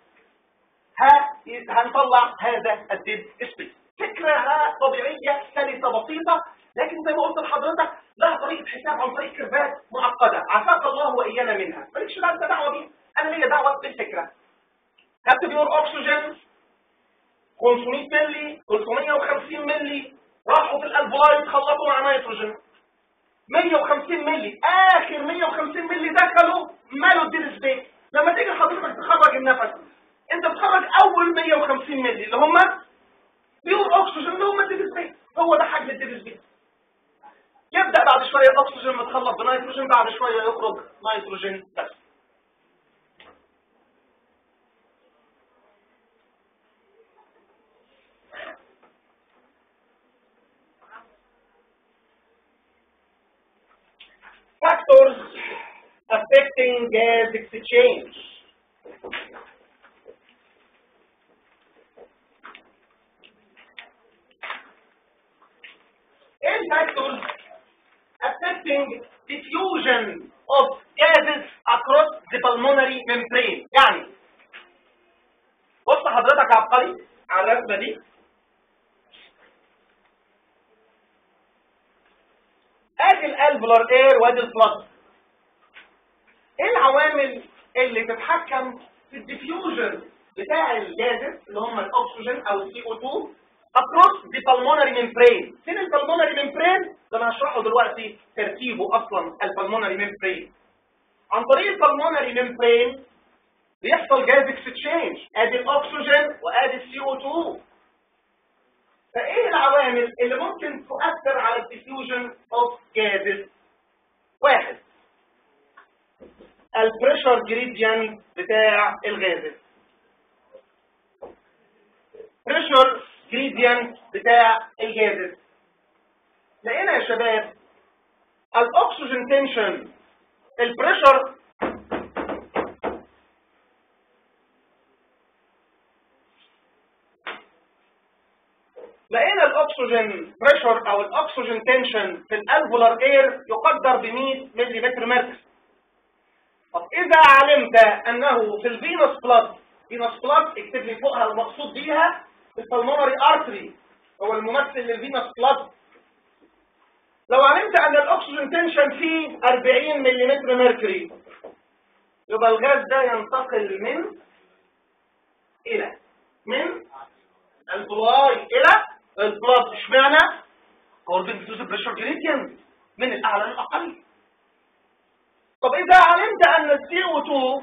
Speaker 1: هنطلع هذا الديد سبيس فكرة طبيعية سلسة بسيطة لكن زي ما قلت لحضرتك لها طريقة حساب عن طريق كيرفات معقدة عافاك الله وإيانا منها مالكش بقى انت دعوة بيها أنا ليا دعوة بالفكرة خدت بيور أكسجين 500 مللي 350 مللي راحوا في الألفولايت خلطوا مع نيتروجين 150 مللي آخر 150 مللي دخلوا مالوا الديد سبيس لما تيجي حضرتك تخرج النفس انت بتخرج اول 150 مللي اللي هم بيور اكسجين اللي هم الديد سبيس هو ده حجم الديد سبيس يبدا بعد شويه الاكسجين متخلط بنيتروجين بعد شويه يخرج نيتروجين بس factors affecting gas exchange factors affecting diffusion of gases across the pulmonary membrane يعني بص حضرتك عبقري على الرسمه دي ادي الالفولار اير وادي البلس ايه العوامل اللي تتحكم في الديفيوجن بتاع الجازز اللي هم الاكسجين او السي او 2 across the pulmonary membrane فين البلمونري membrane ده انا هشرحه دلوقتي ترتيبه اصلا البلمونري membrane عن طريق البلمونري membrane بيحصل جاز اكسشينج ادي الاكسجين وادي السي او 2 فايه العوامل اللي ممكن تؤثر على الديفيوجن اوف جازز واحد البريشر جريديان بتاع الغازز بريشر جريديان بتاع الجازز لقينا يا شباب الاكسجين تنشن البريشر لقينا الاكسجين بريشر او الاكسجين تنشن في الالفولار اير يقدر ب 100 ملم مركز طب اذا علمت انه في الفينوس بلاد فينوس بلاد اكتب لي فوقها المقصود بيها البلمونري ارتري هو الممثل للفينوس بلاد لو علمت ان الاكسجين تنشن فيه 40 ملم ميركوري يبقى الغاز ده ينتقل من الى من البلاي الى البلاد اشمعنى according to the pressure gradient من الاعلى للاقل طب اذا علمت ان السي او 2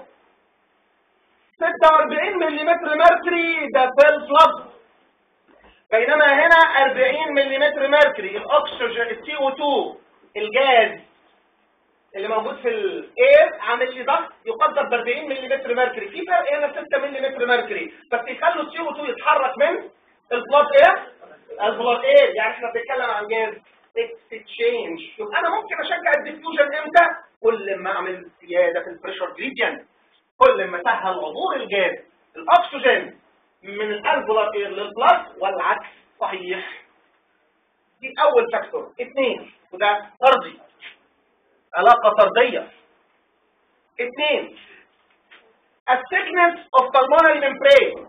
Speaker 1: 46 ملم ميركوري ده في البلاد بينما هنا 40 ملم ميركوري الاكسجين السي او 2 الجاز اللي موجود في الاير عامل لي ضغط يقدر ب 40 ملم ميركوري في فرق هنا 6 ملم ميركوري بس يخلوا السي او 2 يتحرك من البلاد اير البلاد اير يعني احنا بنتكلم عن جاز اكستشينج يبقى انا ممكن اشجع الديفيوجن امتى كل ما اعمل زياده في البريشر جريدينت كل ما سهل عبور الجاز الاكسجين من الالفولار اير للبلس والعكس صحيح دي اول فاكتور اثنين وده طردي علاقة طردية اثنين الثيكنس اوف pulmonary membrane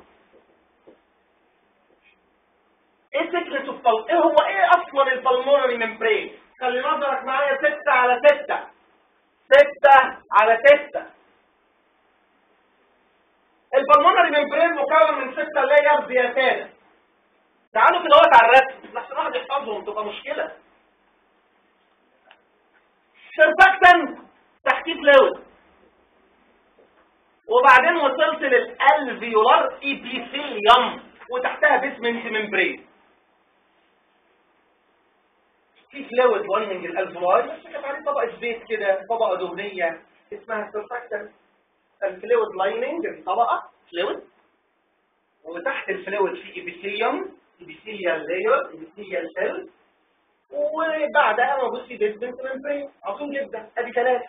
Speaker 1: ايه thickness اوف ايه هو ايه اصلا البلمونري membrane خلي نظرك معايا ستة على ستة ستة على ستة البلمونري ممبرين مكون من ستة لايرز يا سادة تعالوا كده وقت على الرسم لحسن واحد يحفظهم تبقى مشكلة سيرفاكتن تحتيه فلويد وبعدين وصلت للالفيولار ايبيثيليوم وتحتها بيسمنت ممبرين في فلويد لايننج الالفيولاي بس كانت عليه طبقه زيت كده طبقه دهنيه اسمها سيرفاكتن الفلويد لايننج الطبقه فلويد وتحت الفلويد في ايبيثيليوم ايبيثيليال لاير ايبيثيليال سيل وبعدها موجود في بيسمنت ممبرين عظيم جدا ادي ثلاثه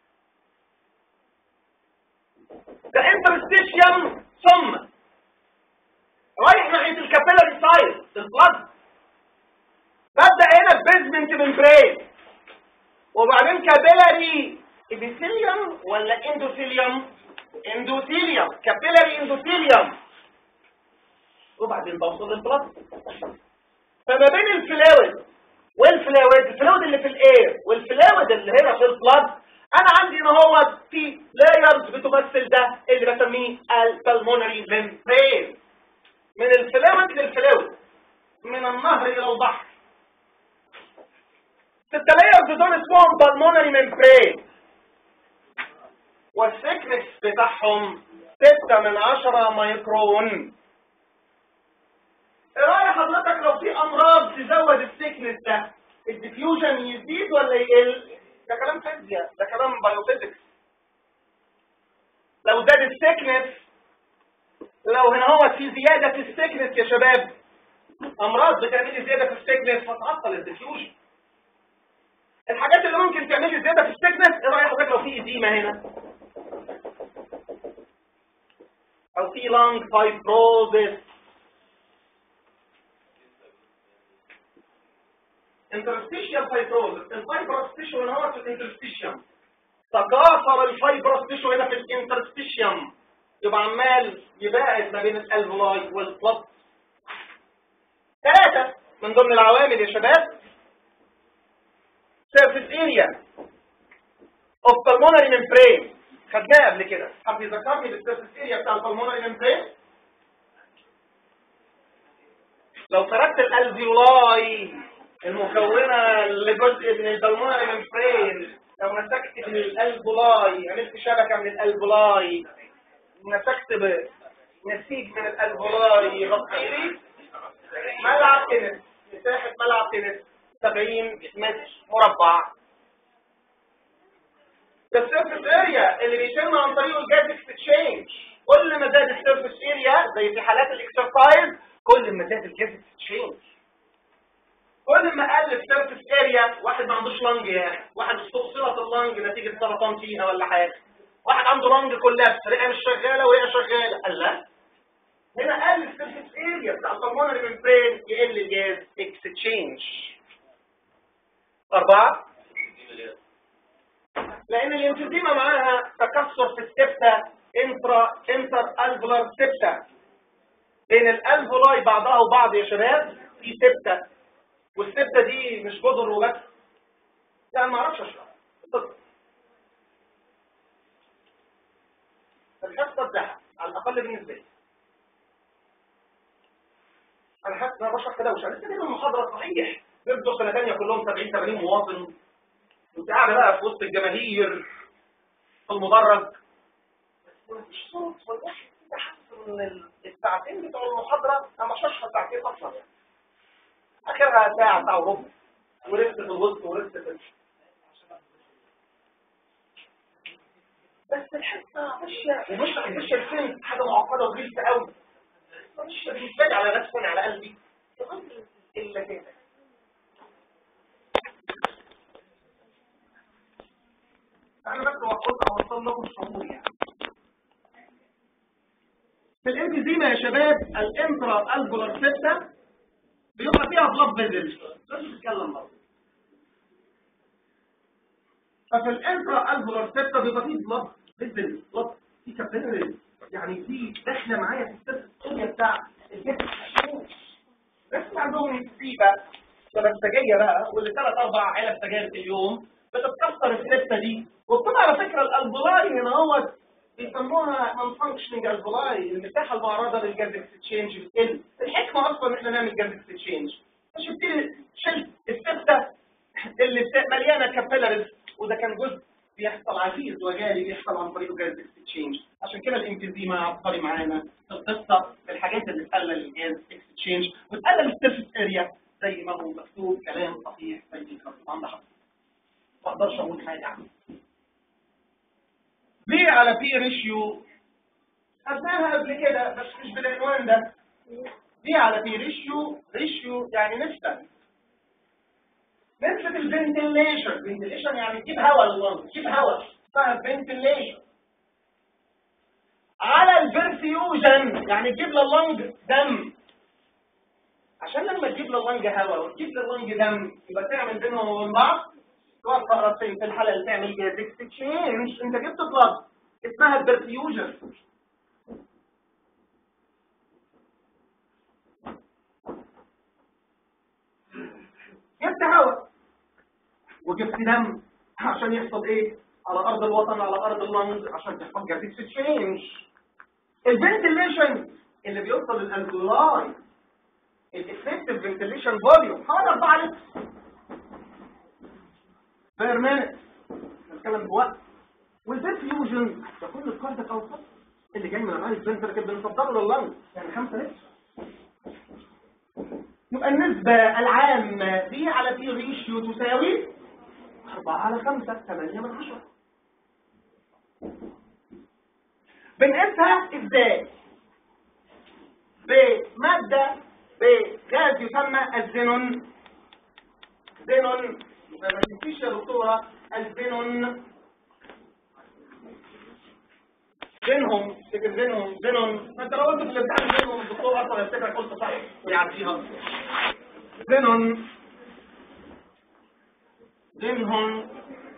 Speaker 1: ده انترستيشيوم ثم رايح ناحيه الكابيلاري سايد البلد ببدا هنا بيزمنت ممبرين وبعدين كابيلاري ابيثيليوم ولا اندوثيليوم اندوثيليوم كابيلاري اندوثيليوم وبعدين بوصل للبلد فما بين الفلويد والفلويد الفلويد اللي في الاير والفلويد اللي هنا في البلد انا عندي ان هو في لايرز بتمثل ده اللي بسميه البلمونري ممبرين من الفلويد للفلويد من النهر الى البحر ست لايرز دول اسمهم بالمونري ممبرين والثيكنس بتاعهم ستة من عشرة مايكرون ايه رأي حضرتك لو في امراض تزود الثيكنس ده الديفيوجن يزيد ولا يقل ده كلام فيزياء ده كلام بايوفيزيكس لو زاد الثيكنس لو هنا هو في زيادة في الثيكنس يا شباب امراض بتعمل زيادة في الثيكنس فتعطل الديفيوجن الحاجات اللي ممكن تعمل لي زياده في السكنس ايه رايك حضرتك لو في اديمه هنا او في لانج فايبروزس انترستيشيال فايبروزس الفايبروس تيشو هنا هو في الانترستيشيوم تكاثر الفايبروس تيشو هنا في الانترستيشيوم يبقى عمال يباعد ما بين الالفولاي والبلط ثلاثة من ضمن العوامل يا شباب surface area of pulmonary membrane خدناها قبل كده حد يذكرني بالسيرفيس اريا بتاع البلمونري ممبرين لو تركت الالفيولاي المكونه لجزء من البلمونري ممبرين لو مسكت من الالفولاي عملت شبكه من الالفولاي مسكت نسيج من الالفولاي يغطي ملعب تنس مساحه ملعب تنس 70 متر مربع السيرفيس اريا اللي بيتم عن طريقه الجاز اكستشينج كل ما زاد السيرفيس اريا زي في حالات الاكسرسايز كل ما زاد الجاز اكستشينج كل ما قل السيرفيس اريا واحد ما عندوش لنج يعني واحد استؤصلت اللنج نتيجه سرطان فيها ولا حاجه واحد عنده لنج كولابس رئه مش شغاله وهي شغاله قال لا هنا قل السيرفيس اريا بتاع البلمونري البلمونري ممبرين يقل الجاز اكستشينج أربعة لأن الانفيزيما معاها تكسر في السبتة انترا انتر الفولار سبتة بين الالفولاي بعضها وبعض يا شباب في سبتة والسبتة دي مش جزر وبس يعني ما اعرفش اشرح الحصة الزحف على الأقل بالنسبة لي أنا حاسس إن أنا بشرح كده وش لسه دي المحاضرة صحيح بيبدوا سنة تانية كلهم 70 80 مواطن كنت قاعدة بقى في وسط الجماهير في المدرج بس مفيش صوت والواحد كده حاسس إن الساعتين بتوع المحاضرة أنا مش هشرح ساعتين أصلا يعني آخرها ساعة ساعة وربع ولسه في الوسط ولسه في بس الحصة ماشية ومش مش الفيلم حاجة معقدة وغلسة قوي مش بالنسبة لي على نفسي على قلبي إلا كده أنا بس وقلت أوصل لكم الشعور يعني في الانفيزيما يا شباب الانترا الفولار سيبتا بيبقى فيها بلاد فيزل لازم تتكلم برضه ففي الانترا الفولار سيبتا بيبقى فيه بلاد فيزل بلاد في كابيلاري يعني في داخله معايا في السيرفس الدنيا بتاع الجسم بس عندهم نسيبه سبنسجيه بقى واللي ثلاث اربع علب سجاير في اليوم بتتكسر السته دي وبتبقى على فكره الالفولاي هنا هو بيسموها نون فانكشننج الفولاي المساحه المعرضه للجاز اكستشينج بتقل الحكمه اصلا ان احنا نعمل جاز اكستشينج عشان تبتدي شلت السته اللي مليانه كابيلاريز وده كان جزء بيحصل عزيز وجاري بيحصل عن طريق جاز اكستشينج عشان كده الانفيزيما عبقري معانا في القصه الحاجات اللي تقلل الجاز اكستشينج وتقلل السيرفيس اريا زي ما هو مكتوب كلام صحيح زي ما مكتوب عند حضرتك ما اقدرش اقول حاجه عنه بي على بي ريشيو خدناها قبل كده بس مش بالعنوان ده بي على بي ريشيو ريشيو يعني نسبة نسبة الفنتيليشن فنتيليشن يعني تجيب هواء لللنج تجيب هواء اسمها فنتيليشن على البرفيوجن يعني تجيب لللنج دم عشان لما تجيب لللنج هواء وتجيب لللنج دم يبقى تعمل بينهم وبين بعض توقع راسين في الحالة اللي تعمل جاز اكستشينج انت جبت بلاد اسمها البرفيوجن جبت هواء وجبت دم عشان يحصل ايه على ارض الوطن على ارض اللنز عشان تحصل جاز اكستشينج الفنتيليشن اللي بيوصل للالفولاي الافكتيف فنتيليشن فوليوم حوالي 4 لتر بير مينت نتكلم بوقت والبرفيوجن ده كل الكارديك اوصل اللي جاي من الرايت فنتركل بنصدره لللنج يعني 5 لتر يبقى النسبة العامة دي على بي ريشيو تساوي 4 على 5 8 من 10 بنقيسها ازاي؟ بمادة بغاز يسمى الزينون زينون ما تنسيش يا دكتورة الزينون زينهم تفتكر زينهم زينون ما انت لو قلت في الامتحان زينهم الدكتور اصلا يفتكرك قلت صح ويعديها زينون زينهم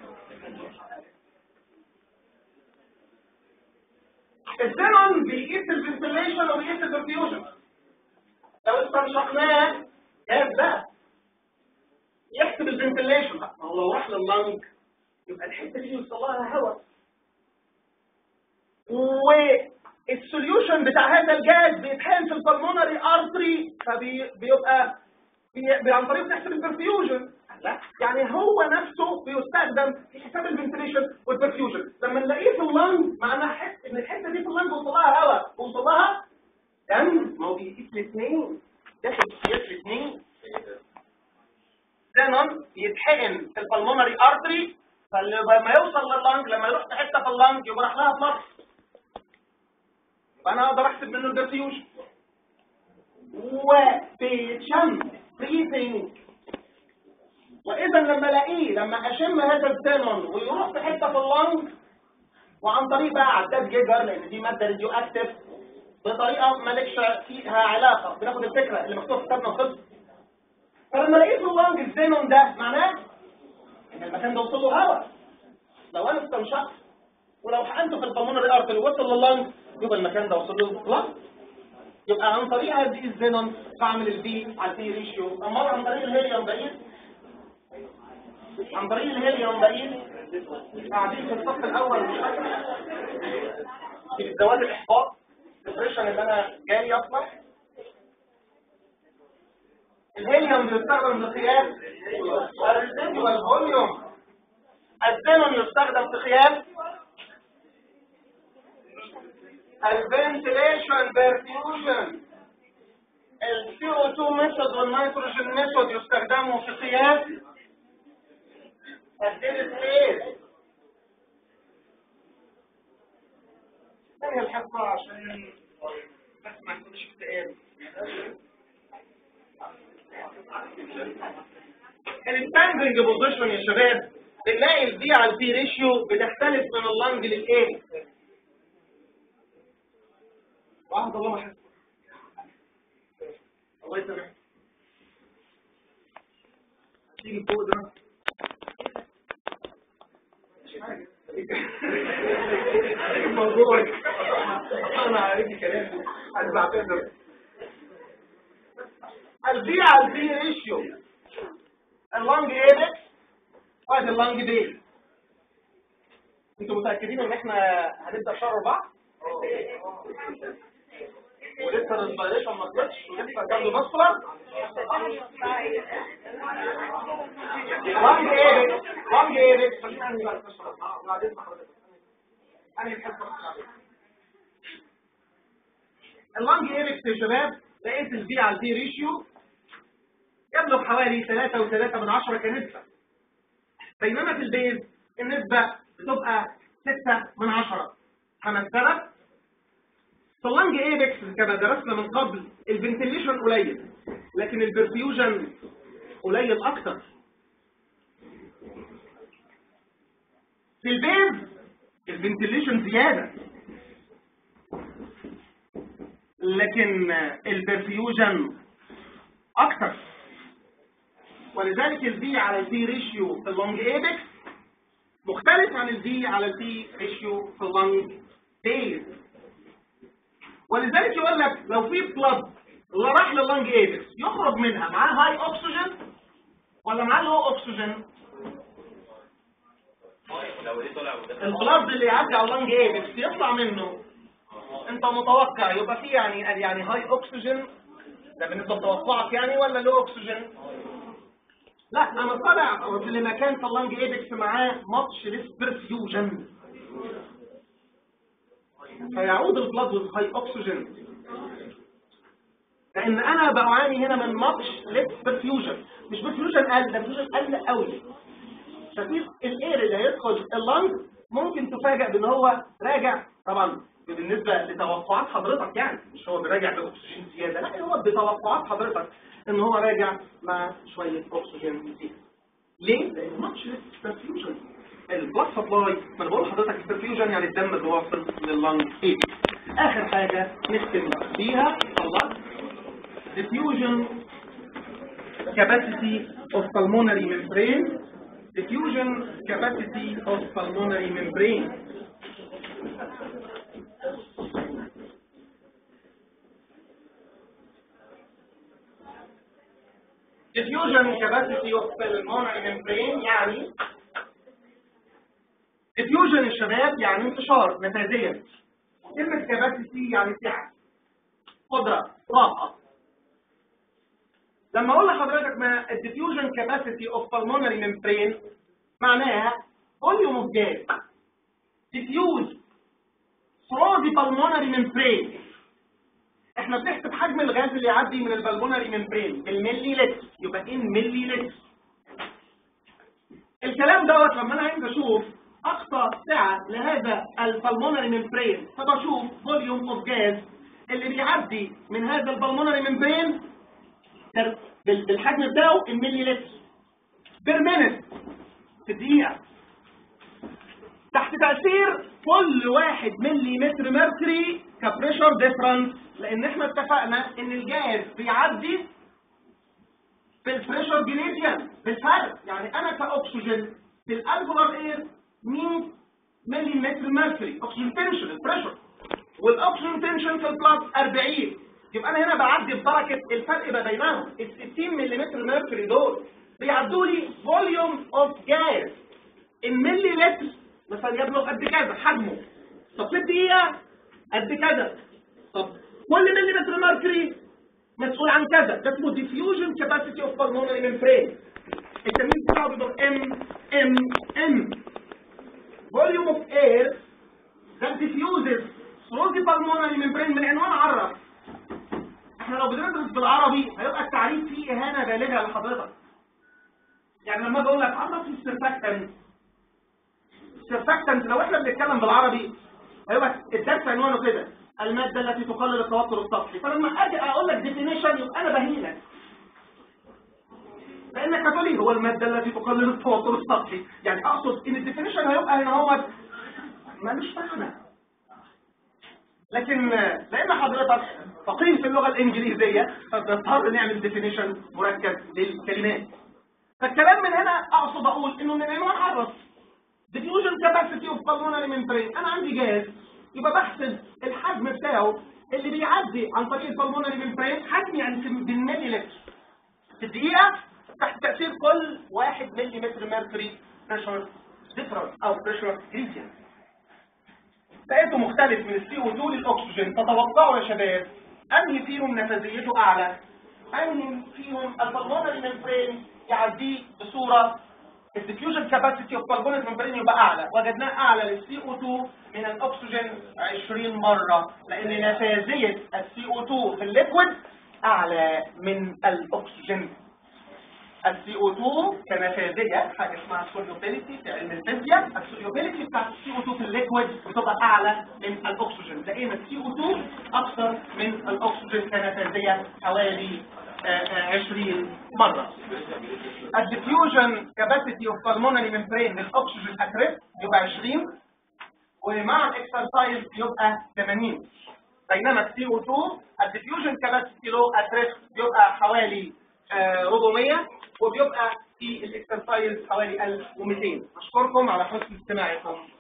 Speaker 1: الزينون بيقيس الفنتيليشن وبيقيس البرفيوجن لو استنشقناه جاز بقى يحسب الفنتيليشن ما هو لو راح لللنج يبقى الحته دي يوصل لها هواء والسوليوشن بتاع هذا الجاز بيتحقن في البلمونري ارتري فبيبقى بي عن طريق تحسب البرفيوجن لا يعني هو نفسه بيستخدم في حساب الفنتيليشن والبرفيوجن لما نلاقيه في اللنج معناها حس ان الحته دي في اللنج وصل لها هواء وصل لها دم ما هو بيقيس الاثنين ياخد قياس الاثنين زينون يتحقن في البلمونري ارتري فلما يوصل لللنج لما يروح في حته في اللنج يبقى راح لها بلس فانا اقدر احسب منه البرفيوجن وبيتشم بريثنج واذا لما الاقيه لما اشم هذا الزينون ويروح في حته في اللنج وعن طريق بقى عداد جيجر لان دي ماده راديو اكتف بطريقه مالكش فيها علاقه بناخد الفكره اللي مكتوبه في كتابنا وخلص فلما لقيت اللانج الزينون ده معناه ان المكان ده وصل له هواء لو انا استنشقت ولو حقنته في البلمونري ارتري وصل لللانج يبقى المكان ده وصل له لانج يبقى عن طريق هذه الزينون بعمل البي على البي ريشيو اما عن طريق الهيليوم بعيد عن طريق الهيليوم بعيد قاعدين في الصف الاول مش في ذوات الاحباط الديبريشن اللي انا جاي اصلا الهيليوم بيستخدم لقياس الريزيدوال فوليوم الزينون يستخدم في قياس الفنتليشن برفيوجن ال CO2 ميثود والنيتروجين ميثود يستخدموا في قياس الديد سبيس ثانية الحصة عشان بس ما يكونش اكتئاب الستاندنج بوزيشن يا شباب بنلاقي البي على البي ريشيو بتختلف من اللنج للايه واحد الله ما حس الله يسامحك تيجي فوق ده الموضوع انا عارف كلام انا بعتذر البي على البي ريشيو اللونج ايبكس وادي اللونج بي انتوا متاكدين ان احنا هنبدا شهر بعض ولسه الانسبيريشن ما طلعش ولسه كارديو باسكولار لونج ايبكس لونج ايبكس خلينا نبقى بعدين انا بحب اللونج ايبكس يا شباب لقيت البي على البي ريشيو يبلغ حوالي 3 و3 من 10 كنسبة بينما في البيز النسبة بتبقى 6 من 10 خمس سبب في اللنج ايبكس كما درسنا من قبل الفنتليشن قليل لكن البرفيوجن قليل اكتر في البيز الفنتليشن زيادة لكن البرفيوجن اكتر ولذلك البي على البي ريشيو في اللونج ايبكس مختلف عن البي على البي ريشيو في اللونج بيز ولذلك يقول لك لو في بلاد اللي راح لللونج ايبكس يخرج منها معاه هاي اوكسجين ولا معاه لو اوكسجين البلاد اللي يعدي على اللونج ايبكس يطلع منه انت متوقع يبقى فيه يعني يعني هاي اوكسجين ده بالنسبه لتوقعك يعني ولا لو اوكسجين لا انا طالع لمكان في اللانج ايبكس معاه ماتش للبرفيوجن فيعود البلاد والهاي اوكسجين لان انا بعاني هنا من ماتش للبرفيوجن مش برفيوجن قل ده برفيوجن قل قوي ففي الاير اللي هيدخل اللانج ممكن تفاجئ بان هو راجع طبعا بالنسبه لتوقعات حضرتك يعني مش هو بيراجع باكسجين زياده لا هو بتوقعات حضرتك ان هو راجع مع شويه اكسجين زياده ليه؟ لان ماتش برفيوجن البلاد سبلاي ما انا بقول لحضرتك البرفيوجن يعني الدم اللي واصل لللنج ايه اخر حاجه نختم بيها الله diffusion capacity of pulmonary membrane diffusion capacity of pulmonary membrane diffusion capacity of pulmonary membrane يعني diffusion الشباب يعني انتشار نفاذيا كلمة capacity يعني سعة قدرة طاقة لما اقول لحضرتك ما diffusion capacity of pulmonary membrane معناها volume of gas diffuse through the pulmonary membrane احنا بنحسب حجم الغاز اللي يعدي من البلمونري ممبرين بالملي لتر يبقى ايه ملي لتر الكلام دوت لما انا عايز اشوف اقصى سعه لهذا البلمونري ممبرين فبشوف فوليوم اوف جاز اللي بيعدي من هذا البلمونري ممبرين بالحجم بتاعه الملي لتر بير مينت في الدقيقه تحت تأثير كل واحد ملي متر ميركوري كبريشر ديفرنس لان احنا اتفقنا ان الجاز بيعدي في البريشر جريديان بالفرق يعني انا كاكسجين في الالفولار اير 100 ملي متر ميركوري اكسجين تنشن البريشر والاكسجين تنشن في البلس 40 يبقى انا هنا بعدي ببركه الفرق ما بينهم ال 60 ملي متر ميركوري دول بيعدوا لي فوليوم اوف جاز الملي لتر مثلا يبلغ قد كذا حجمه طب في الدقيقه قد كذا طب كل ملي متر ميركوري مسؤول عن كذا ده اسمه diffusion capacity of pulmonary membrane التمرين بتاعه بيبقى ام ام ام volume of air that diffuses through the pulmonary membrane من عنوان عرف احنا لو بندرس بالعربي هيبقى التعريف فيه اهانه بالغه لحضرتك يعني لما اجي اقول لك عرف السرفاكتنت السرفاكتنت لو احنا بنتكلم بالعربي هيبقى الدرس عنوانه كده المادة التي تقلل التوتر السطحي فلما اجي اقول لك ديفينيشن يبقى انا بهينك لانك هتقول لي هو المادة التي تقلل التوتر السطحي يعني اقصد ان الديفينيشن هيبقى هنا هو ملوش معنى لكن لان حضرتك فقيه في اللغة الانجليزية فبنضطر نعمل ديفينيشن مركب للكلمات فالكلام من هنا اقصد اقول انه من عنوان عرف diffusion capacity of pulmonary membrane انا عندي جاز يبقى بحسب الحجم بتاعه اللي بيعدي عن طريق البلمونري ممبرين حجم يعني في بالملي لتر في الدقيقة تحت تأثير كل واحد ملي متر ميركوري بريشر ديفرنس او بريشر جريدينت لقيته مختلف من السي او 2 للاكسجين تتوقعوا يا شباب انهي فيهم نفاذيته اعلى انهي فيهم البلمونري ممبرين يعديه بصوره الديفيوجن كاباسيتي اوف بالمونري ممبرين يبقى اعلى وجدناه اعلى للسي او 2 من الاكسجين 20 مره لان نفاذيه السي او 2 في الليكويد اعلى من الاكسجين السي او 2 كنفاذيه حاجه اسمها سوليوبيليتي في علم الفيزياء السوليوبيليتي بتاعت السي او 2 في الليكويد بتبقى اعلى من الاكسجين لقينا السي او 2 اكثر من الاكسجين كنفاذيه حوالي آه، آه، 20 مره الديفيوجن كاباسيتي اوف بالمونري ممبرين للاكسجين اتريس يبقى 20 ومع الاكسرسايز يبقى 80 بينما السي او 2 الديفيوجن كاباسيتي لو اتريس بيبقى حوالي آه، 400 وبيبقى في الاكسرسايز حوالي 1200 اشكركم على حسن استماعكم